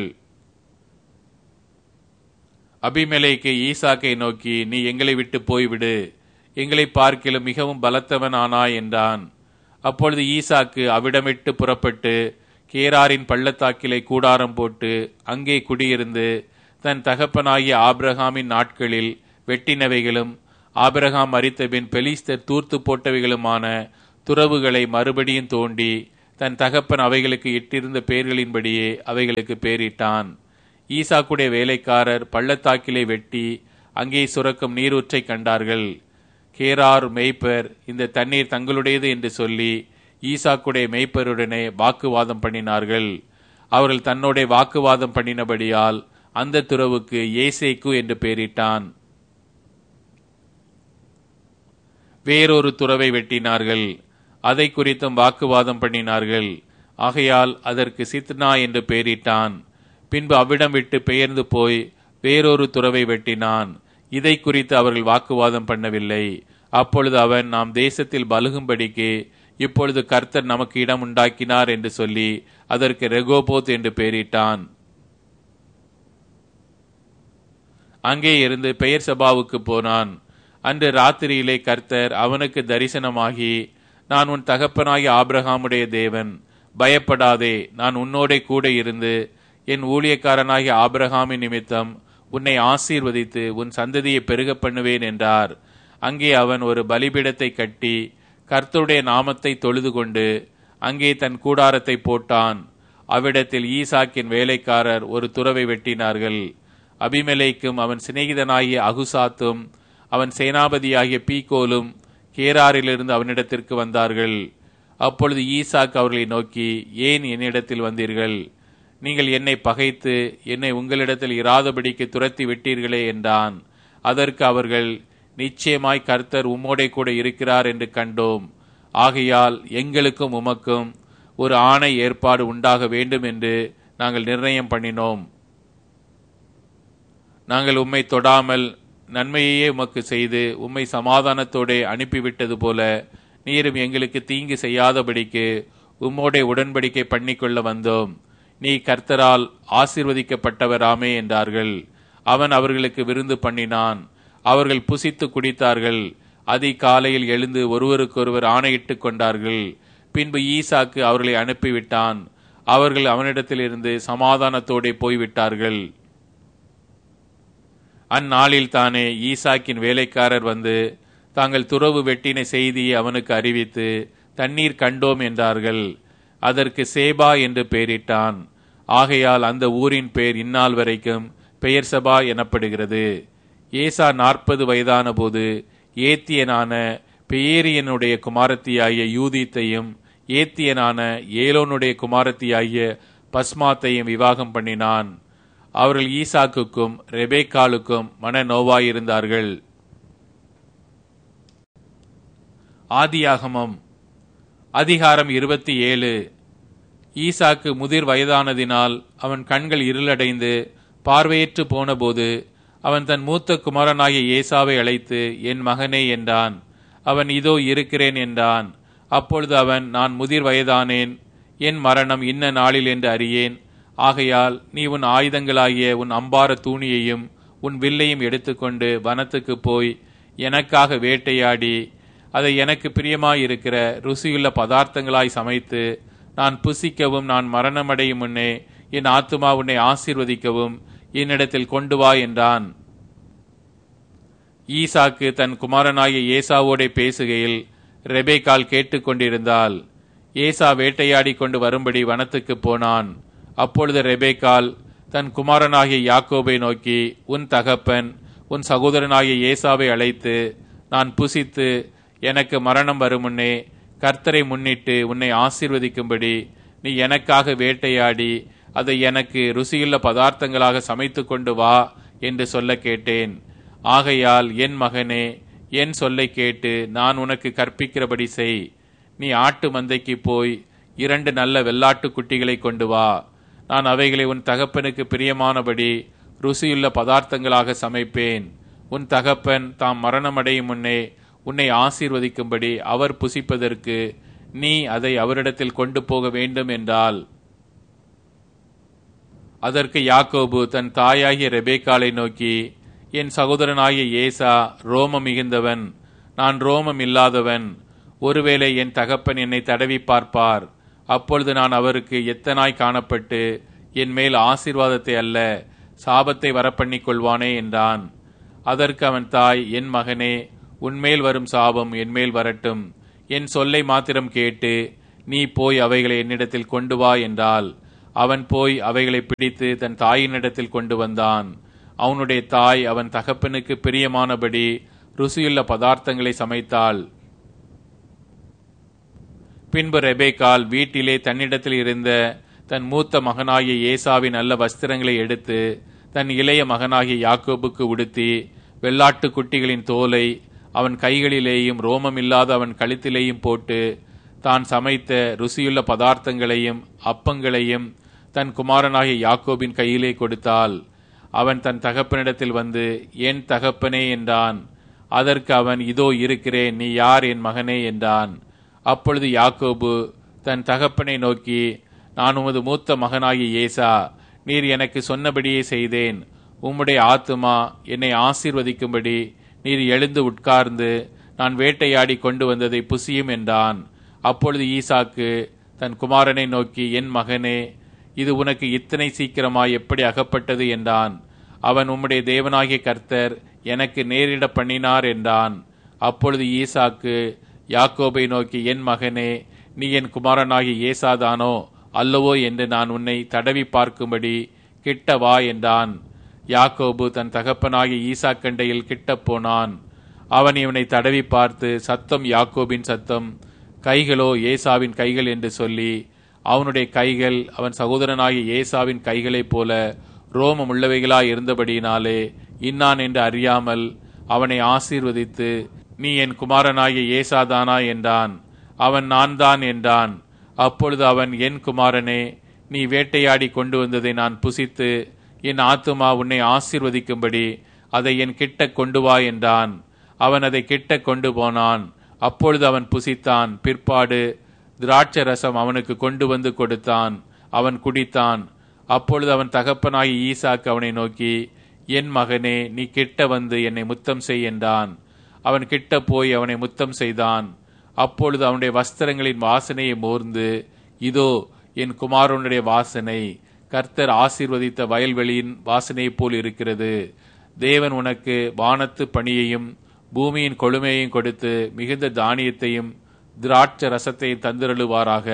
அபிமெலேக்கு ஈசாக்கை நோக்கி நீ எங்களை விட்டு போய்விடு எங்களை பார்க்கிலும் மிகவும் பலத்தவன் ஆனாய் என்றான் அப்பொழுது ஈசாக்கு அவிடமிட்டு புறப்பட்டு கேராரின் பள்ளத்தாக்கிலே கூடாரம் போட்டு அங்கே குடியிருந்து தன் தகப்பனாகிய ஆபிரகாமின் நாட்களில் வெட்டினவைகளும் ஆபிரகாம் மறித்தபின் பெலிஸ்தர் தூர்த்து போட்டவைகளுமான துறவுகளை மறுபடியும் தோண்டி தன் தகப்பன் அவைகளுக்கு இட்டிருந்த பெயர்களின்படியே அவைகளுக்கு பெயரிட்டான் ஈசாக்குடைய வேலைக்காரர் பள்ளத்தாக்கிலே வெட்டி அங்கே சுரக்கும் நீரூற்றை கண்டார்கள் கேரார் மேய்ப்பர் இந்த தண்ணீர் தங்களுடையது என்று சொல்லி ஈசாக்குடைய மேய்ப்பருடனே வாக்குவாதம் பண்ணினார்கள் அவர்கள் தன்னோட வாக்குவாதம் பண்ணினபடியால் அந்த துறவுக்கு ஏசேக்கு என்று பெயரிட்டான் வேறொரு துறவை வெட்டினார்கள் அதை குறித்தும் வாக்குவாதம் பண்ணினார்கள் ஆகையால் அதற்கு சித்னா என்று பெயரிட்டான் பின்பு அவ்விடம் விட்டு பெயர்ந்து போய் வேறொரு துறவை வெட்டினான் இதை குறித்து அவர்கள் வாக்குவாதம் பண்ணவில்லை அப்பொழுது அவன் நாம் தேசத்தில் பலுகும்படிக்கு இப்பொழுது கர்த்தர் நமக்கு இடம் உண்டாக்கினார் என்று சொல்லி அதற்கு ரெகோபோத் என்று பெயரிட்டான் அங்கே இருந்து பெயர் சபாவுக்கு போனான் அன்று ராத்திரியிலே கர்த்தர் அவனுக்கு தரிசனமாகி நான் உன் தகப்பனாகிய ஆபிரகாமுடைய தேவன் பயப்படாதே நான் உன்னோடே கூட இருந்து என் ஊழியக்காரனாகிய ஆபிரகாமின் நிமித்தம் உன்னை ஆசீர்வதித்து உன் சந்ததியை பெருக பண்ணுவேன் என்றார் அங்கே அவன் ஒரு பலிபீடத்தை கட்டி கர்த்தருடைய நாமத்தை தொழுது கொண்டு அங்கே தன் கூடாரத்தை போட்டான் அவ்விடத்தில் ஈசாக்கின் வேலைக்காரர் ஒரு துறவை வெட்டினார்கள் அபிமெலேக்கும் அவன் சிநேகிதனாகிய அகுசாத்தும் அவன் சேனாபதியாகிய பீகோலும் கேராரிலிருந்து அவனிடத்திற்கு வந்தார்கள் அப்பொழுது ஈசாக் அவர்களை நோக்கி ஏன் என்னிடத்தில் வந்தீர்கள் நீங்கள் என்னை பகைத்து என்னை உங்களிடத்தில் இராதபடிக்கு துரத்தி விட்டீர்களே என்றான் அதற்கு அவர்கள் நிச்சயமாய் கர்த்தர் உம்மோடே கூட இருக்கிறார் என்று கண்டோம் ஆகையால் எங்களுக்கும் உமக்கும் ஒரு ஆணை ஏற்பாடு உண்டாக வேண்டும் என்று நாங்கள் நிர்ணயம் பண்ணினோம் நாங்கள் உம்மை தொடாமல் நன்மையையே உமக்கு செய்து உம்மை சமாதானத்தோடே அனுப்பிவிட்டது போல நீரும் எங்களுக்கு தீங்கு செய்யாதபடிக்கு உம்மோடே உடன்படிக்கை பண்ணிக்கொள்ள வந்தோம் நீ கர்த்தரால் ஆசீர்வதிக்கப்பட்டவராமே என்றார்கள் அவன் அவர்களுக்கு விருந்து பண்ணினான் அவர்கள் புசித்து குடித்தார்கள் அதிகாலையில் எழுந்து ஒருவருக்கொருவர் ஆணையிட்டுக் கொண்டார்கள் பின்பு ஈசாக்கு அவர்களை அனுப்பிவிட்டான் அவர்கள் அவனிடத்திலிருந்து சமாதானத்தோடே போய்விட்டார்கள் அந்நாளில் தானே ஈசாக்கின் வேலைக்காரர் வந்து தாங்கள் துறவு வெட்டின செய்தியை அவனுக்கு அறிவித்து தண்ணீர் கண்டோம் என்றார்கள் அதற்கு சேபா என்று பெயரிட்டான் ஆகையால் அந்த ஊரின் பெயர் இந்நாள் வரைக்கும் பெயர் சபா எனப்படுகிறது ஏசா நாற்பது வயதான போது ஏத்தியனான பெயேரியனுடைய குமாரத்தியாகிய யூதித்தையும் ஏத்தியனான ஏலோனுடைய குமாரத்தியாகிய பஸ்மாத்தையும் விவாகம் பண்ணினான் அவர்கள் ஈசாக்குக்கும் ரெபேக்காலுக்கும் மன நோவாயிருந்தார்கள் ஆதியாகமம் அதிகாரம் இருபத்தி ஏழு ஈசாக்கு முதிர் வயதானதினால் அவன் கண்கள் இருளடைந்து பார்வையற்று போனபோது அவன் தன் மூத்த குமாரனாகிய ஏசாவை அழைத்து என் மகனே என்றான் அவன் இதோ இருக்கிறேன் என்றான் அப்பொழுது அவன் நான் முதிர் வயதானேன் என் மரணம் இன்ன நாளில் என்று அறியேன் ஆகையால் நீ உன் ஆயுதங்களாகிய உன் அம்பார தூணியையும் உன் வில்லையும் எடுத்துக்கொண்டு வனத்துக்கு போய் எனக்காக வேட்டையாடி அதை எனக்கு பிரியமாயிருக்கிற ருசியுள்ள பதார்த்தங்களாய் சமைத்து நான் புசிக்கவும் நான் மரணமடையும் முன்னே என் ஆத்துமா உன்னை ஆசீர்வதிக்கவும் என்னிடத்தில் கொண்டு வா என்றான் ஈசாக்கு தன் குமாரனாகிய ஏசாவோடே பேசுகையில் ரெபேக்கால் கேட்டுக்கொண்டிருந்தாள் ஏசா வேட்டையாடி கொண்டு வரும்படி வனத்துக்கு போனான் அப்பொழுது ரெபேக்கால் தன் குமாரனாகிய யாக்கோபை நோக்கி உன் தகப்பன் உன் சகோதரனாகிய ஏசாவை அழைத்து நான் புசித்து எனக்கு மரணம் வரும் முன்னே கர்த்தரை முன்னிட்டு உன்னை ஆசீர்வதிக்கும்படி நீ எனக்காக வேட்டையாடி அதை எனக்கு ருசியுள்ள பதார்த்தங்களாக சமைத்து கொண்டு வா என்று சொல்ல கேட்டேன் ஆகையால் என் மகனே என் சொல்லை கேட்டு நான் உனக்கு கற்பிக்கிறபடி செய் நீ ஆட்டு மந்தைக்கு போய் இரண்டு நல்ல வெள்ளாட்டு குட்டிகளை கொண்டு வா நான் அவைகளை உன் தகப்பனுக்கு பிரியமானபடி ருசியுள்ள பதார்த்தங்களாக சமைப்பேன் உன் தகப்பன் தாம் மரணமடையும் முன்னே உன்னை ஆசீர்வதிக்கும்படி அவர் புசிப்பதற்கு நீ அதை அவரிடத்தில் கொண்டு போக வேண்டும் என்றால் அதற்கு யாக்கோபு தன் தாயாகிய ரெபேக்காலை நோக்கி என் சகோதரனாகிய ஏசா ரோமம் மிகுந்தவன் நான் ரோமம் இல்லாதவன் ஒருவேளை என் தகப்பன் என்னை தடவி பார்ப்பார் அப்பொழுது நான் அவருக்கு எத்தனாய் காணப்பட்டு என் மேல் ஆசீர்வாதத்தை அல்ல சாபத்தை வரப்பண்ணிக் கொள்வானே என்றான் அதற்கு அவன் தாய் என் மகனே உன்மேல் வரும் சாபம் என்மேல் வரட்டும் என் சொல்லை மாத்திரம் கேட்டு நீ போய் அவைகளை என்னிடத்தில் கொண்டு வா என்றால் அவன் போய் அவைகளை பிடித்து தன் தாயினிடத்தில் கொண்டு வந்தான் அவனுடைய தாய் அவன் தகப்பனுக்கு பிரியமானபடி ருசியுள்ள பதார்த்தங்களை சமைத்தாள் பின்பு ரெபேக்கால் வீட்டிலே தன்னிடத்தில் இருந்த தன் மூத்த மகனாகிய ஏசாவின் நல்ல வஸ்திரங்களை எடுத்து தன் இளைய மகனாகிய யாக்கோபுக்கு உடுத்தி வெள்ளாட்டு குட்டிகளின் தோலை அவன் கைகளிலேயும் ரோமமில்லாத அவன் கழுத்திலேயும் போட்டு தான் சமைத்த ருசியுள்ள பதார்த்தங்களையும் அப்பங்களையும் தன் குமாரனாகிய யாக்கோபின் கையிலே கொடுத்தாள் அவன் தன் தகப்பனிடத்தில் வந்து என் தகப்பனே என்றான் அதற்கு அவன் இதோ இருக்கிறேன் நீ யார் என் மகனே என்றான் அப்பொழுது யாக்கோபு தன் தகப்பனை நோக்கி நான் உமது மூத்த மகனாகிய ஏசா நீர் எனக்கு சொன்னபடியே செய்தேன் உம்முடைய ஆத்துமா என்னை ஆசீர்வதிக்கும்படி நீர் எழுந்து உட்கார்ந்து நான் வேட்டையாடி கொண்டு வந்ததை புசியும் என்றான் அப்பொழுது ஈசாக்கு தன் குமாரனை நோக்கி என் மகனே இது உனக்கு இத்தனை சீக்கிரமாய் எப்படி அகப்பட்டது என்றான் அவன் உம்முடைய தேவனாகிய கர்த்தர் எனக்கு நேரிட பண்ணினார் என்றான் அப்பொழுது ஈசாக்கு யாக்கோபை நோக்கி என் மகனே நீ என் குமாரனாகிய ஏசாதானோ அல்லவோ என்று நான் உன்னை தடவி பார்க்கும்படி கிட்ட வா என்றான் யாக்கோபு தன் தகப்பனாகிய ஈசாக்கண்டையில் கிட்டப் போனான் அவன் இவனை தடவி பார்த்து சத்தம் யாக்கோபின் சத்தம் கைகளோ ஏசாவின் கைகள் என்று சொல்லி அவனுடைய கைகள் அவன் சகோதரனாகிய ஏசாவின் கைகளைப் போல ரோமம் உள்ளவைகளாய் இருந்தபடியினாலே இன்னான் என்று அறியாமல் அவனை ஆசீர்வதித்து நீ என் குமாரனாகிய ஏசாதானா என்றான் அவன் நான் தான் என்றான் அப்பொழுது அவன் என் குமாரனே நீ வேட்டையாடி கொண்டு வந்ததை நான் புசித்து என் ஆத்துமா உன்னை ஆசீர்வதிக்கும்படி அதை என் கிட்ட கொண்டு வா என்றான் அவன் அதை கிட்ட கொண்டு போனான் அப்பொழுது அவன் புசித்தான் பிற்பாடு திராட்சை ரசம் அவனுக்கு கொண்டு வந்து கொடுத்தான் அவன் குடித்தான் அப்பொழுது அவன் தகப்பனாகி ஈசாக்கு அவனை நோக்கி என் மகனே நீ கிட்ட வந்து என்னை முத்தம் செய் என்றான் அவன் கிட்ட போய் அவனை முத்தம் செய்தான் அப்பொழுது அவனுடைய வஸ்திரங்களின் வாசனையை மோர்ந்து இதோ என் குமாரனுடைய வாசனை கர்த்தர் ஆசீர்வதித்த வயல்வெளியின் வாசனையைப் போல் இருக்கிறது தேவன் உனக்கு வானத்து பணியையும் பூமியின் கொழுமையையும் கொடுத்து மிகுந்த தானியத்தையும் திராட்ச ரசத்தையும் தந்திரழுவாராக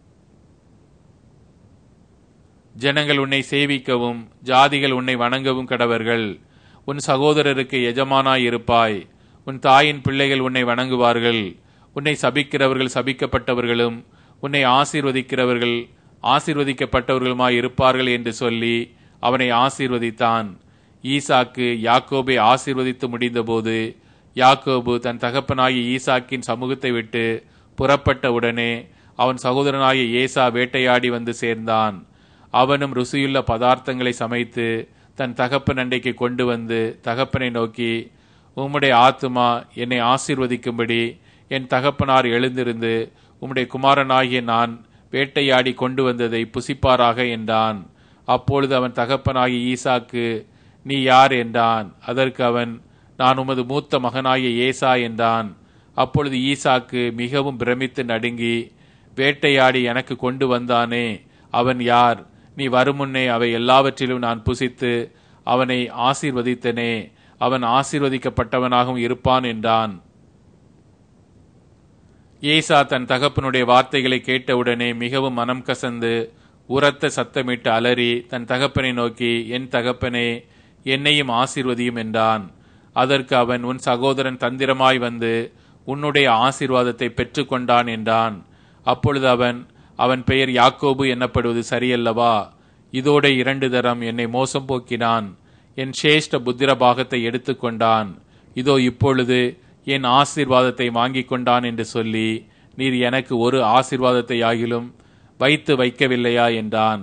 ஜனங்கள் உன்னை சேவிக்கவும் ஜாதிகள் உன்னை வணங்கவும் கடவர்கள் உன் சகோதரருக்கு எஜமானாய் இருப்பாய் உன் தாயின் பிள்ளைகள் உன்னை வணங்குவார்கள் உன்னை சபிக்கிறவர்கள் சபிக்கப்பட்டவர்களும் உன்னை ஆசீர்வதிக்கிறவர்கள் ஆசீர்வதிக்கப்பட்டவர்களுமாய் இருப்பார்கள் என்று சொல்லி அவனை ஆசீர்வதித்தான் ஈசாக்கு யாக்கோபை ஆசீர்வதித்து முடிந்தபோது யாக்கோபு தன் தகப்பனாகிய ஈசாக்கின் சமூகத்தை விட்டு புறப்பட்ட உடனே அவன் சகோதரனாகிய ஏசா வேட்டையாடி வந்து சேர்ந்தான் அவனும் ருசியுள்ள பதார்த்தங்களை சமைத்து தன் தகப்பன் அண்டைக்கு கொண்டு வந்து தகப்பனை நோக்கி உம்முடைய ஆத்துமா என்னை ஆசீர்வதிக்கும்படி என் தகப்பனார் எழுந்திருந்து உம்முடைய குமாரனாகிய நான் வேட்டையாடி கொண்டு வந்ததை புசிப்பாராக என்றான் அப்பொழுது அவன் தகப்பனாகிய ஈசாக்கு நீ யார் என்றான் அதற்கு அவன் நான் உமது மூத்த மகனாகிய ஏசா என்றான் அப்பொழுது ஈசாக்கு மிகவும் பிரமித்து நடுங்கி வேட்டையாடி எனக்கு கொண்டு வந்தானே அவன் யார் நீ வருமுன்னே அவை எல்லாவற்றிலும் நான் புசித்து அவனை ஆசீர்வதித்தனே அவன் ஆசீர்வதிக்கப்பட்டவனாகவும் இருப்பான் என்றான் ஏசா தன் தகப்பனுடைய வார்த்தைகளை கேட்டவுடனே மிகவும் மனம் கசந்து உரத்த சத்தமிட்டு அலறி தன் தகப்பனை நோக்கி என் தகப்பனே என்னையும் ஆசீர்வதியும் என்றான் அதற்கு அவன் உன் சகோதரன் தந்திரமாய் வந்து உன்னுடைய ஆசீர்வாதத்தை பெற்றுக்கொண்டான் என்றான் அப்பொழுது அவன் அவன் பெயர் யாக்கோபு என்னப்படுவது சரியல்லவா இதோட இரண்டு தரம் என்னை மோசம் போக்கினான் என் சேஷ்ட புத்திர பாகத்தை எடுத்துக்கொண்டான் இதோ இப்பொழுது என் ஆசீர்வாதத்தை வாங்கிக் கொண்டான் என்று சொல்லி நீர் எனக்கு ஒரு ஆசீர்வாதத்தை ஆகிலும் வைத்து வைக்கவில்லையா என்றான்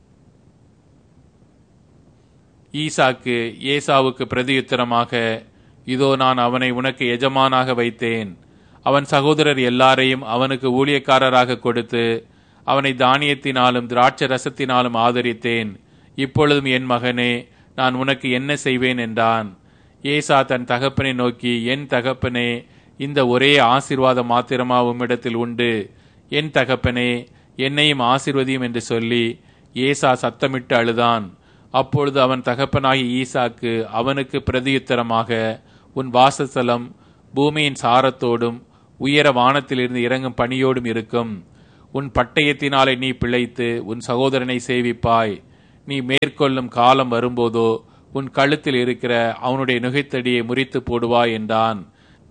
ஈசாக்கு ஏசாவுக்கு பிரதியுத்தரமாக இதோ நான் அவனை உனக்கு எஜமானாக வைத்தேன் அவன் சகோதரர் எல்லாரையும் அவனுக்கு ஊழியக்காரராக கொடுத்து அவனை தானியத்தினாலும் திராட்சை ரசத்தினாலும் ஆதரித்தேன் இப்பொழுதும் என் மகனே நான் உனக்கு என்ன செய்வேன் என்றான் ஏசா தன் தகப்பனை நோக்கி என் தகப்பனே இந்த ஒரே ஆசீர்வாதம் மாத்திரமா உம்மிடத்தில் உண்டு என் தகப்பனே என்னையும் ஆசீர்வதியும் என்று சொல்லி ஏசா சத்தமிட்டு அழுதான் அப்பொழுது அவன் தகப்பனாகி ஈசாக்கு அவனுக்கு பிரதியுத்தரமாக உன் வாசஸ்தலம் பூமியின் சாரத்தோடும் உயர வானத்திலிருந்து இறங்கும் பணியோடும் இருக்கும் உன் பட்டயத்தினாலே நீ பிழைத்து உன் சகோதரனை சேவிப்பாய் நீ மேற்கொள்ளும் காலம் வரும்போதோ உன் கழுத்தில் இருக்கிற அவனுடைய நுகைத்தடியை முறித்து போடுவாய் என்றான்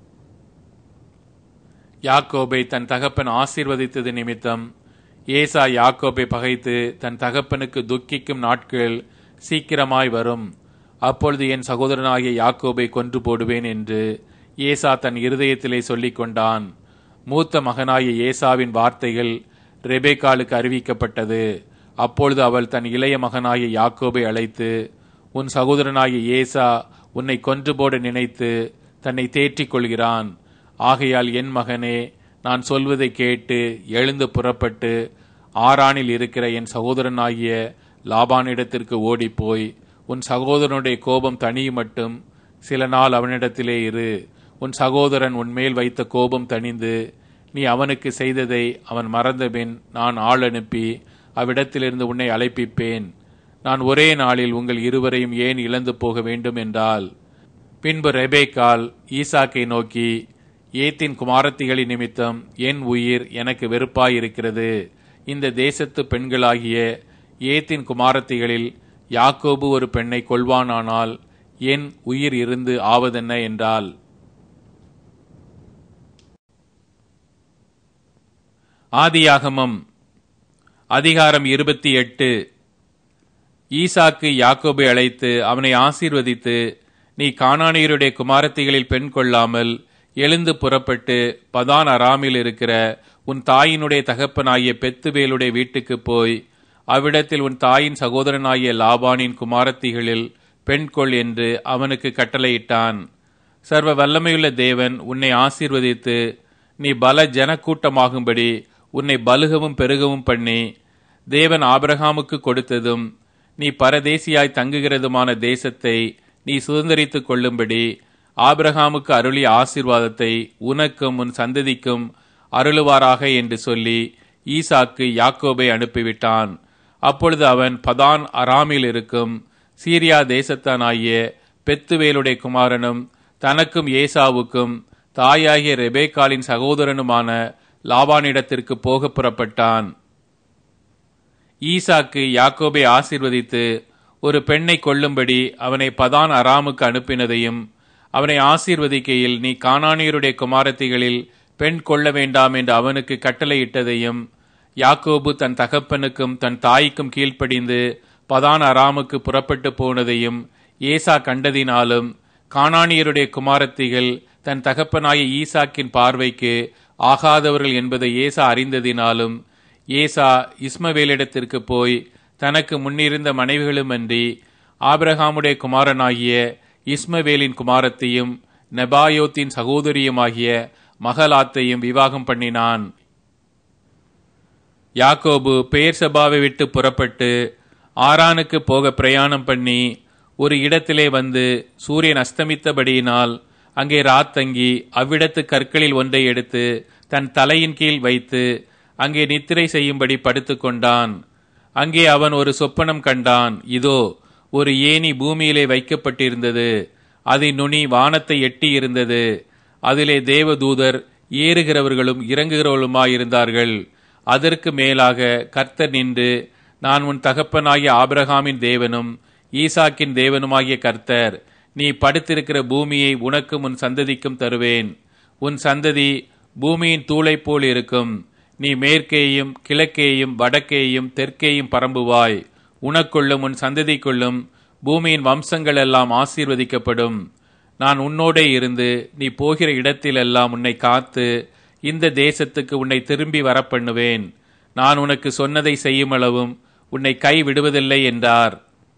யாக்கோபை தன் தகப்பன் ஆசீர்வதித்தது நிமித்தம் ஏசா யாக்கோபை பகைத்து தன் தகப்பனுக்கு துக்கிக்கும் நாட்கள் சீக்கிரமாய் வரும் அப்பொழுது என் சகோதரனாகிய யாக்கோபை கொன்று போடுவேன் என்று ஏசா தன் இருதயத்திலே சொல்லிக் கொண்டான் மூத்த மகனாகிய ஏசாவின் வார்த்தைகள் ரெபேக்காலுக்கு அறிவிக்கப்பட்டது அப்பொழுது அவள் தன் இளைய மகனாகிய யாக்கோபை அழைத்து உன் சகோதரனாகிய ஏசா உன்னை கொன்று போட நினைத்து தன்னை தேற்றிக் கொள்கிறான் ஆகையால் என் மகனே நான் சொல்வதை கேட்டு எழுந்து புறப்பட்டு ஆரானில் இருக்கிற என் சகோதரனாகிய லாபானிடத்திற்கு ஓடிப்போய் உன் சகோதரனுடைய கோபம் தனியும் மட்டும் சில நாள் அவனிடத்திலே இரு உன் சகோதரன் உன்மேல் வைத்த கோபம் தணிந்து நீ அவனுக்கு செய்ததை அவன் மறந்தபின் நான் ஆள் அனுப்பி அவ்விடத்திலிருந்து உன்னை அழைப்பிப்பேன் நான் ஒரே நாளில் உங்கள் இருவரையும் ஏன் இழந்து போக வேண்டும் என்றால் பின்பு ரெபேக்கால் ஈசாக்கை நோக்கி ஏத்தின் குமாரத்திகளின் நிமித்தம் என் உயிர் எனக்கு வெறுப்பாயிருக்கிறது இந்த தேசத்து பெண்களாகிய ஏத்தின் குமாரத்திகளில் யாக்கோபு ஒரு பெண்ணை கொள்வானானால் என் உயிர் இருந்து ஆவதென்ன என்றால் ஆதியாகமம் அதிகாரம் இருபத்தி எட்டு ஈசாக்கு யாக்கோபை அழைத்து அவனை ஆசீர்வதித்து நீ கானானியருடைய குமாரத்திகளில் பெண் கொள்ளாமல் எழுந்து புறப்பட்டு பதான் அராமில் இருக்கிற உன் தாயினுடைய தகப்பனாகிய பெத்துவேலுடைய வீட்டுக்கு போய் அவ்விடத்தில் உன் தாயின் சகோதரனாகிய லாபானின் குமாரத்திகளில் பெண் கொள் என்று அவனுக்கு கட்டளையிட்டான் சர்வ வல்லமையுள்ள தேவன் உன்னை ஆசீர்வதித்து நீ பல ஜனக்கூட்டமாகும்படி உன்னை பலுகவும் பெருகவும் பண்ணி தேவன் ஆபிரகாமுக்கு கொடுத்ததும் நீ பரதேசியாய் தங்குகிறதுமான தேசத்தை நீ சுதந்திரித்துக் கொள்ளும்படி ஆபிரகாமுக்கு அருளிய ஆசீர்வாதத்தை உனக்கும் உன் சந்ததிக்கும் அருளுவாராக என்று சொல்லி ஈசாக்கு யாக்கோபை அனுப்பிவிட்டான் அப்பொழுது அவன் பதான் அராமில் இருக்கும் சீரியா தேசத்தானாகிய பெத்துவேலுடைய குமாரனும் தனக்கும் ஏசாவுக்கும் தாயாகிய ரெபேக்காலின் சகோதரனுமான லாபானிடத்திற்கு போக புறப்பட்டான் ஈசாக்கு யாக்கோபை ஆசீர்வதித்து ஒரு பெண்ணை கொள்ளும்படி அவனை பதான் அராமுக்கு அனுப்பினதையும் அவனை ஆசீர்வதிக்கையில் நீ கானானியருடைய குமாரத்திகளில் பெண் கொள்ள வேண்டாம் என்று அவனுக்கு கட்டளையிட்டதையும் யாக்கோபு தன் தகப்பனுக்கும் தன் தாய்க்கும் கீழ்ப்படிந்து பதான் அராமுக்கு புறப்பட்டு போனதையும் ஏசா கண்டதினாலும் கானானியருடைய குமாரத்திகள் தன் தகப்பனாய ஈசாக்கின் பார்வைக்கு ஆகாதவர்கள் என்பதை ஏசா அறிந்ததினாலும் ஏசா இஸ்மவேலிடத்திற்கு போய் தனக்கு முன்னிருந்த மனைவிகளுமன்றி ஆபிரகாமுடைய குமாரனாகிய இஸ்மவேலின் குமாரத்தையும் நெபாயோத்தின் சகோதரியுமாகிய மகலாத்தையும் விவாகம் பண்ணினான் யாக்கோபு பெயர் சபாவை விட்டு புறப்பட்டு ஆரானுக்கு போக பிரயாணம் பண்ணி ஒரு இடத்திலே வந்து சூரியன் அஸ்தமித்தபடியினால் அங்கே ராத்தங்கி அவ்விடத்து கற்களில் ஒன்றை எடுத்து தன் தலையின் கீழ் வைத்து அங்கே நித்திரை செய்யும்படி படுத்துக்கொண்டான் அங்கே அவன் ஒரு சொப்பனம் கண்டான் இதோ ஒரு ஏணி பூமியிலே வைக்கப்பட்டிருந்தது அதன் நுனி வானத்தை எட்டி இருந்தது அதிலே தேவதூதர் ஏறுகிறவர்களும் இறங்குகிறவர்களுமாயிருந்தார்கள் அதற்கு மேலாக கர்த்தர் நின்று நான் உன் தகப்பனாகிய ஆபிரகாமின் தேவனும் ஈசாக்கின் தேவனுமாகிய கர்த்தர் நீ படுத்திருக்கிற பூமியை உனக்கும் உன் சந்ததிக்கும் தருவேன் உன் சந்ததி பூமியின் தூளைப் போல் இருக்கும் நீ மேற்கேயும் கிழக்கேயும் வடக்கேயும் தெற்கேயும் பரம்புவாய் உனக்குள்ளும் உன் சந்ததிக்குள்ளும் பூமியின் வம்சங்கள் எல்லாம் ஆசீர்வதிக்கப்படும் நான் உன்னோடே இருந்து நீ போகிற இடத்திலெல்லாம் உன்னை காத்து இந்த தேசத்துக்கு உன்னை திரும்பி வரப்பண்ணுவேன் நான் உனக்கு சொன்னதை செய்யுமளவும் உன்னை கை விடுவதில்லை என்றார்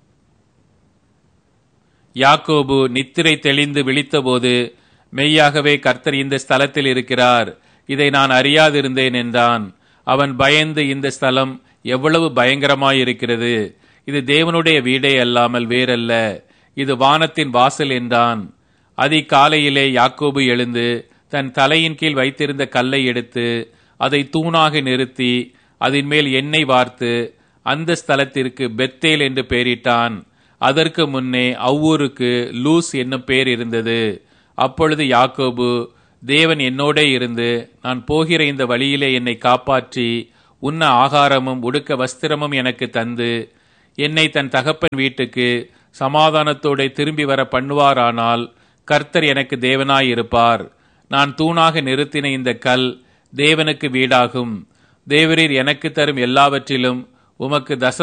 யாக்கோபு நித்திரை தெளிந்து விழித்தபோது மெய்யாகவே கர்த்தர் இந்த ஸ்தலத்தில் இருக்கிறார் இதை நான் அறியாதிருந்தேன் என்றான் அவன் பயந்து இந்த ஸ்தலம் எவ்வளவு பயங்கரமாயிருக்கிறது இது தேவனுடைய வீடே அல்லாமல் வேறல்ல இது வானத்தின் வாசல் என்றான் அதிகாலையிலே யாக்கோபு எழுந்து தன் தலையின் கீழ் வைத்திருந்த கல்லை எடுத்து அதை தூணாக நிறுத்தி அதன் மேல் எண்ணெய் வார்த்து அந்த ஸ்தலத்திற்கு பெத்தேல் என்று பெயரிட்டான் அதற்கு முன்னே அவ்வூருக்கு லூஸ் என்னும் பெயர் இருந்தது அப்பொழுது யாக்கோபு தேவன் என்னோடே இருந்து நான் போகிற இந்த வழியிலே என்னை காப்பாற்றி உண்ண ஆகாரமும் உடுக்க வஸ்திரமும் எனக்கு தந்து என்னை தன் தகப்பன் வீட்டுக்கு சமாதானத்தோടെ திரும்பி வர பண்ணுவாரானால் கர்த்தர் எனக்கு தேவனாயிருப்பார் நான் தூணாக நிறுத்தின இந்த கல் தேவனுக்கு வீடாகும் தேவரீர் எனக்கு தரும் எல்லாவற்றிலும் உமக்கு தச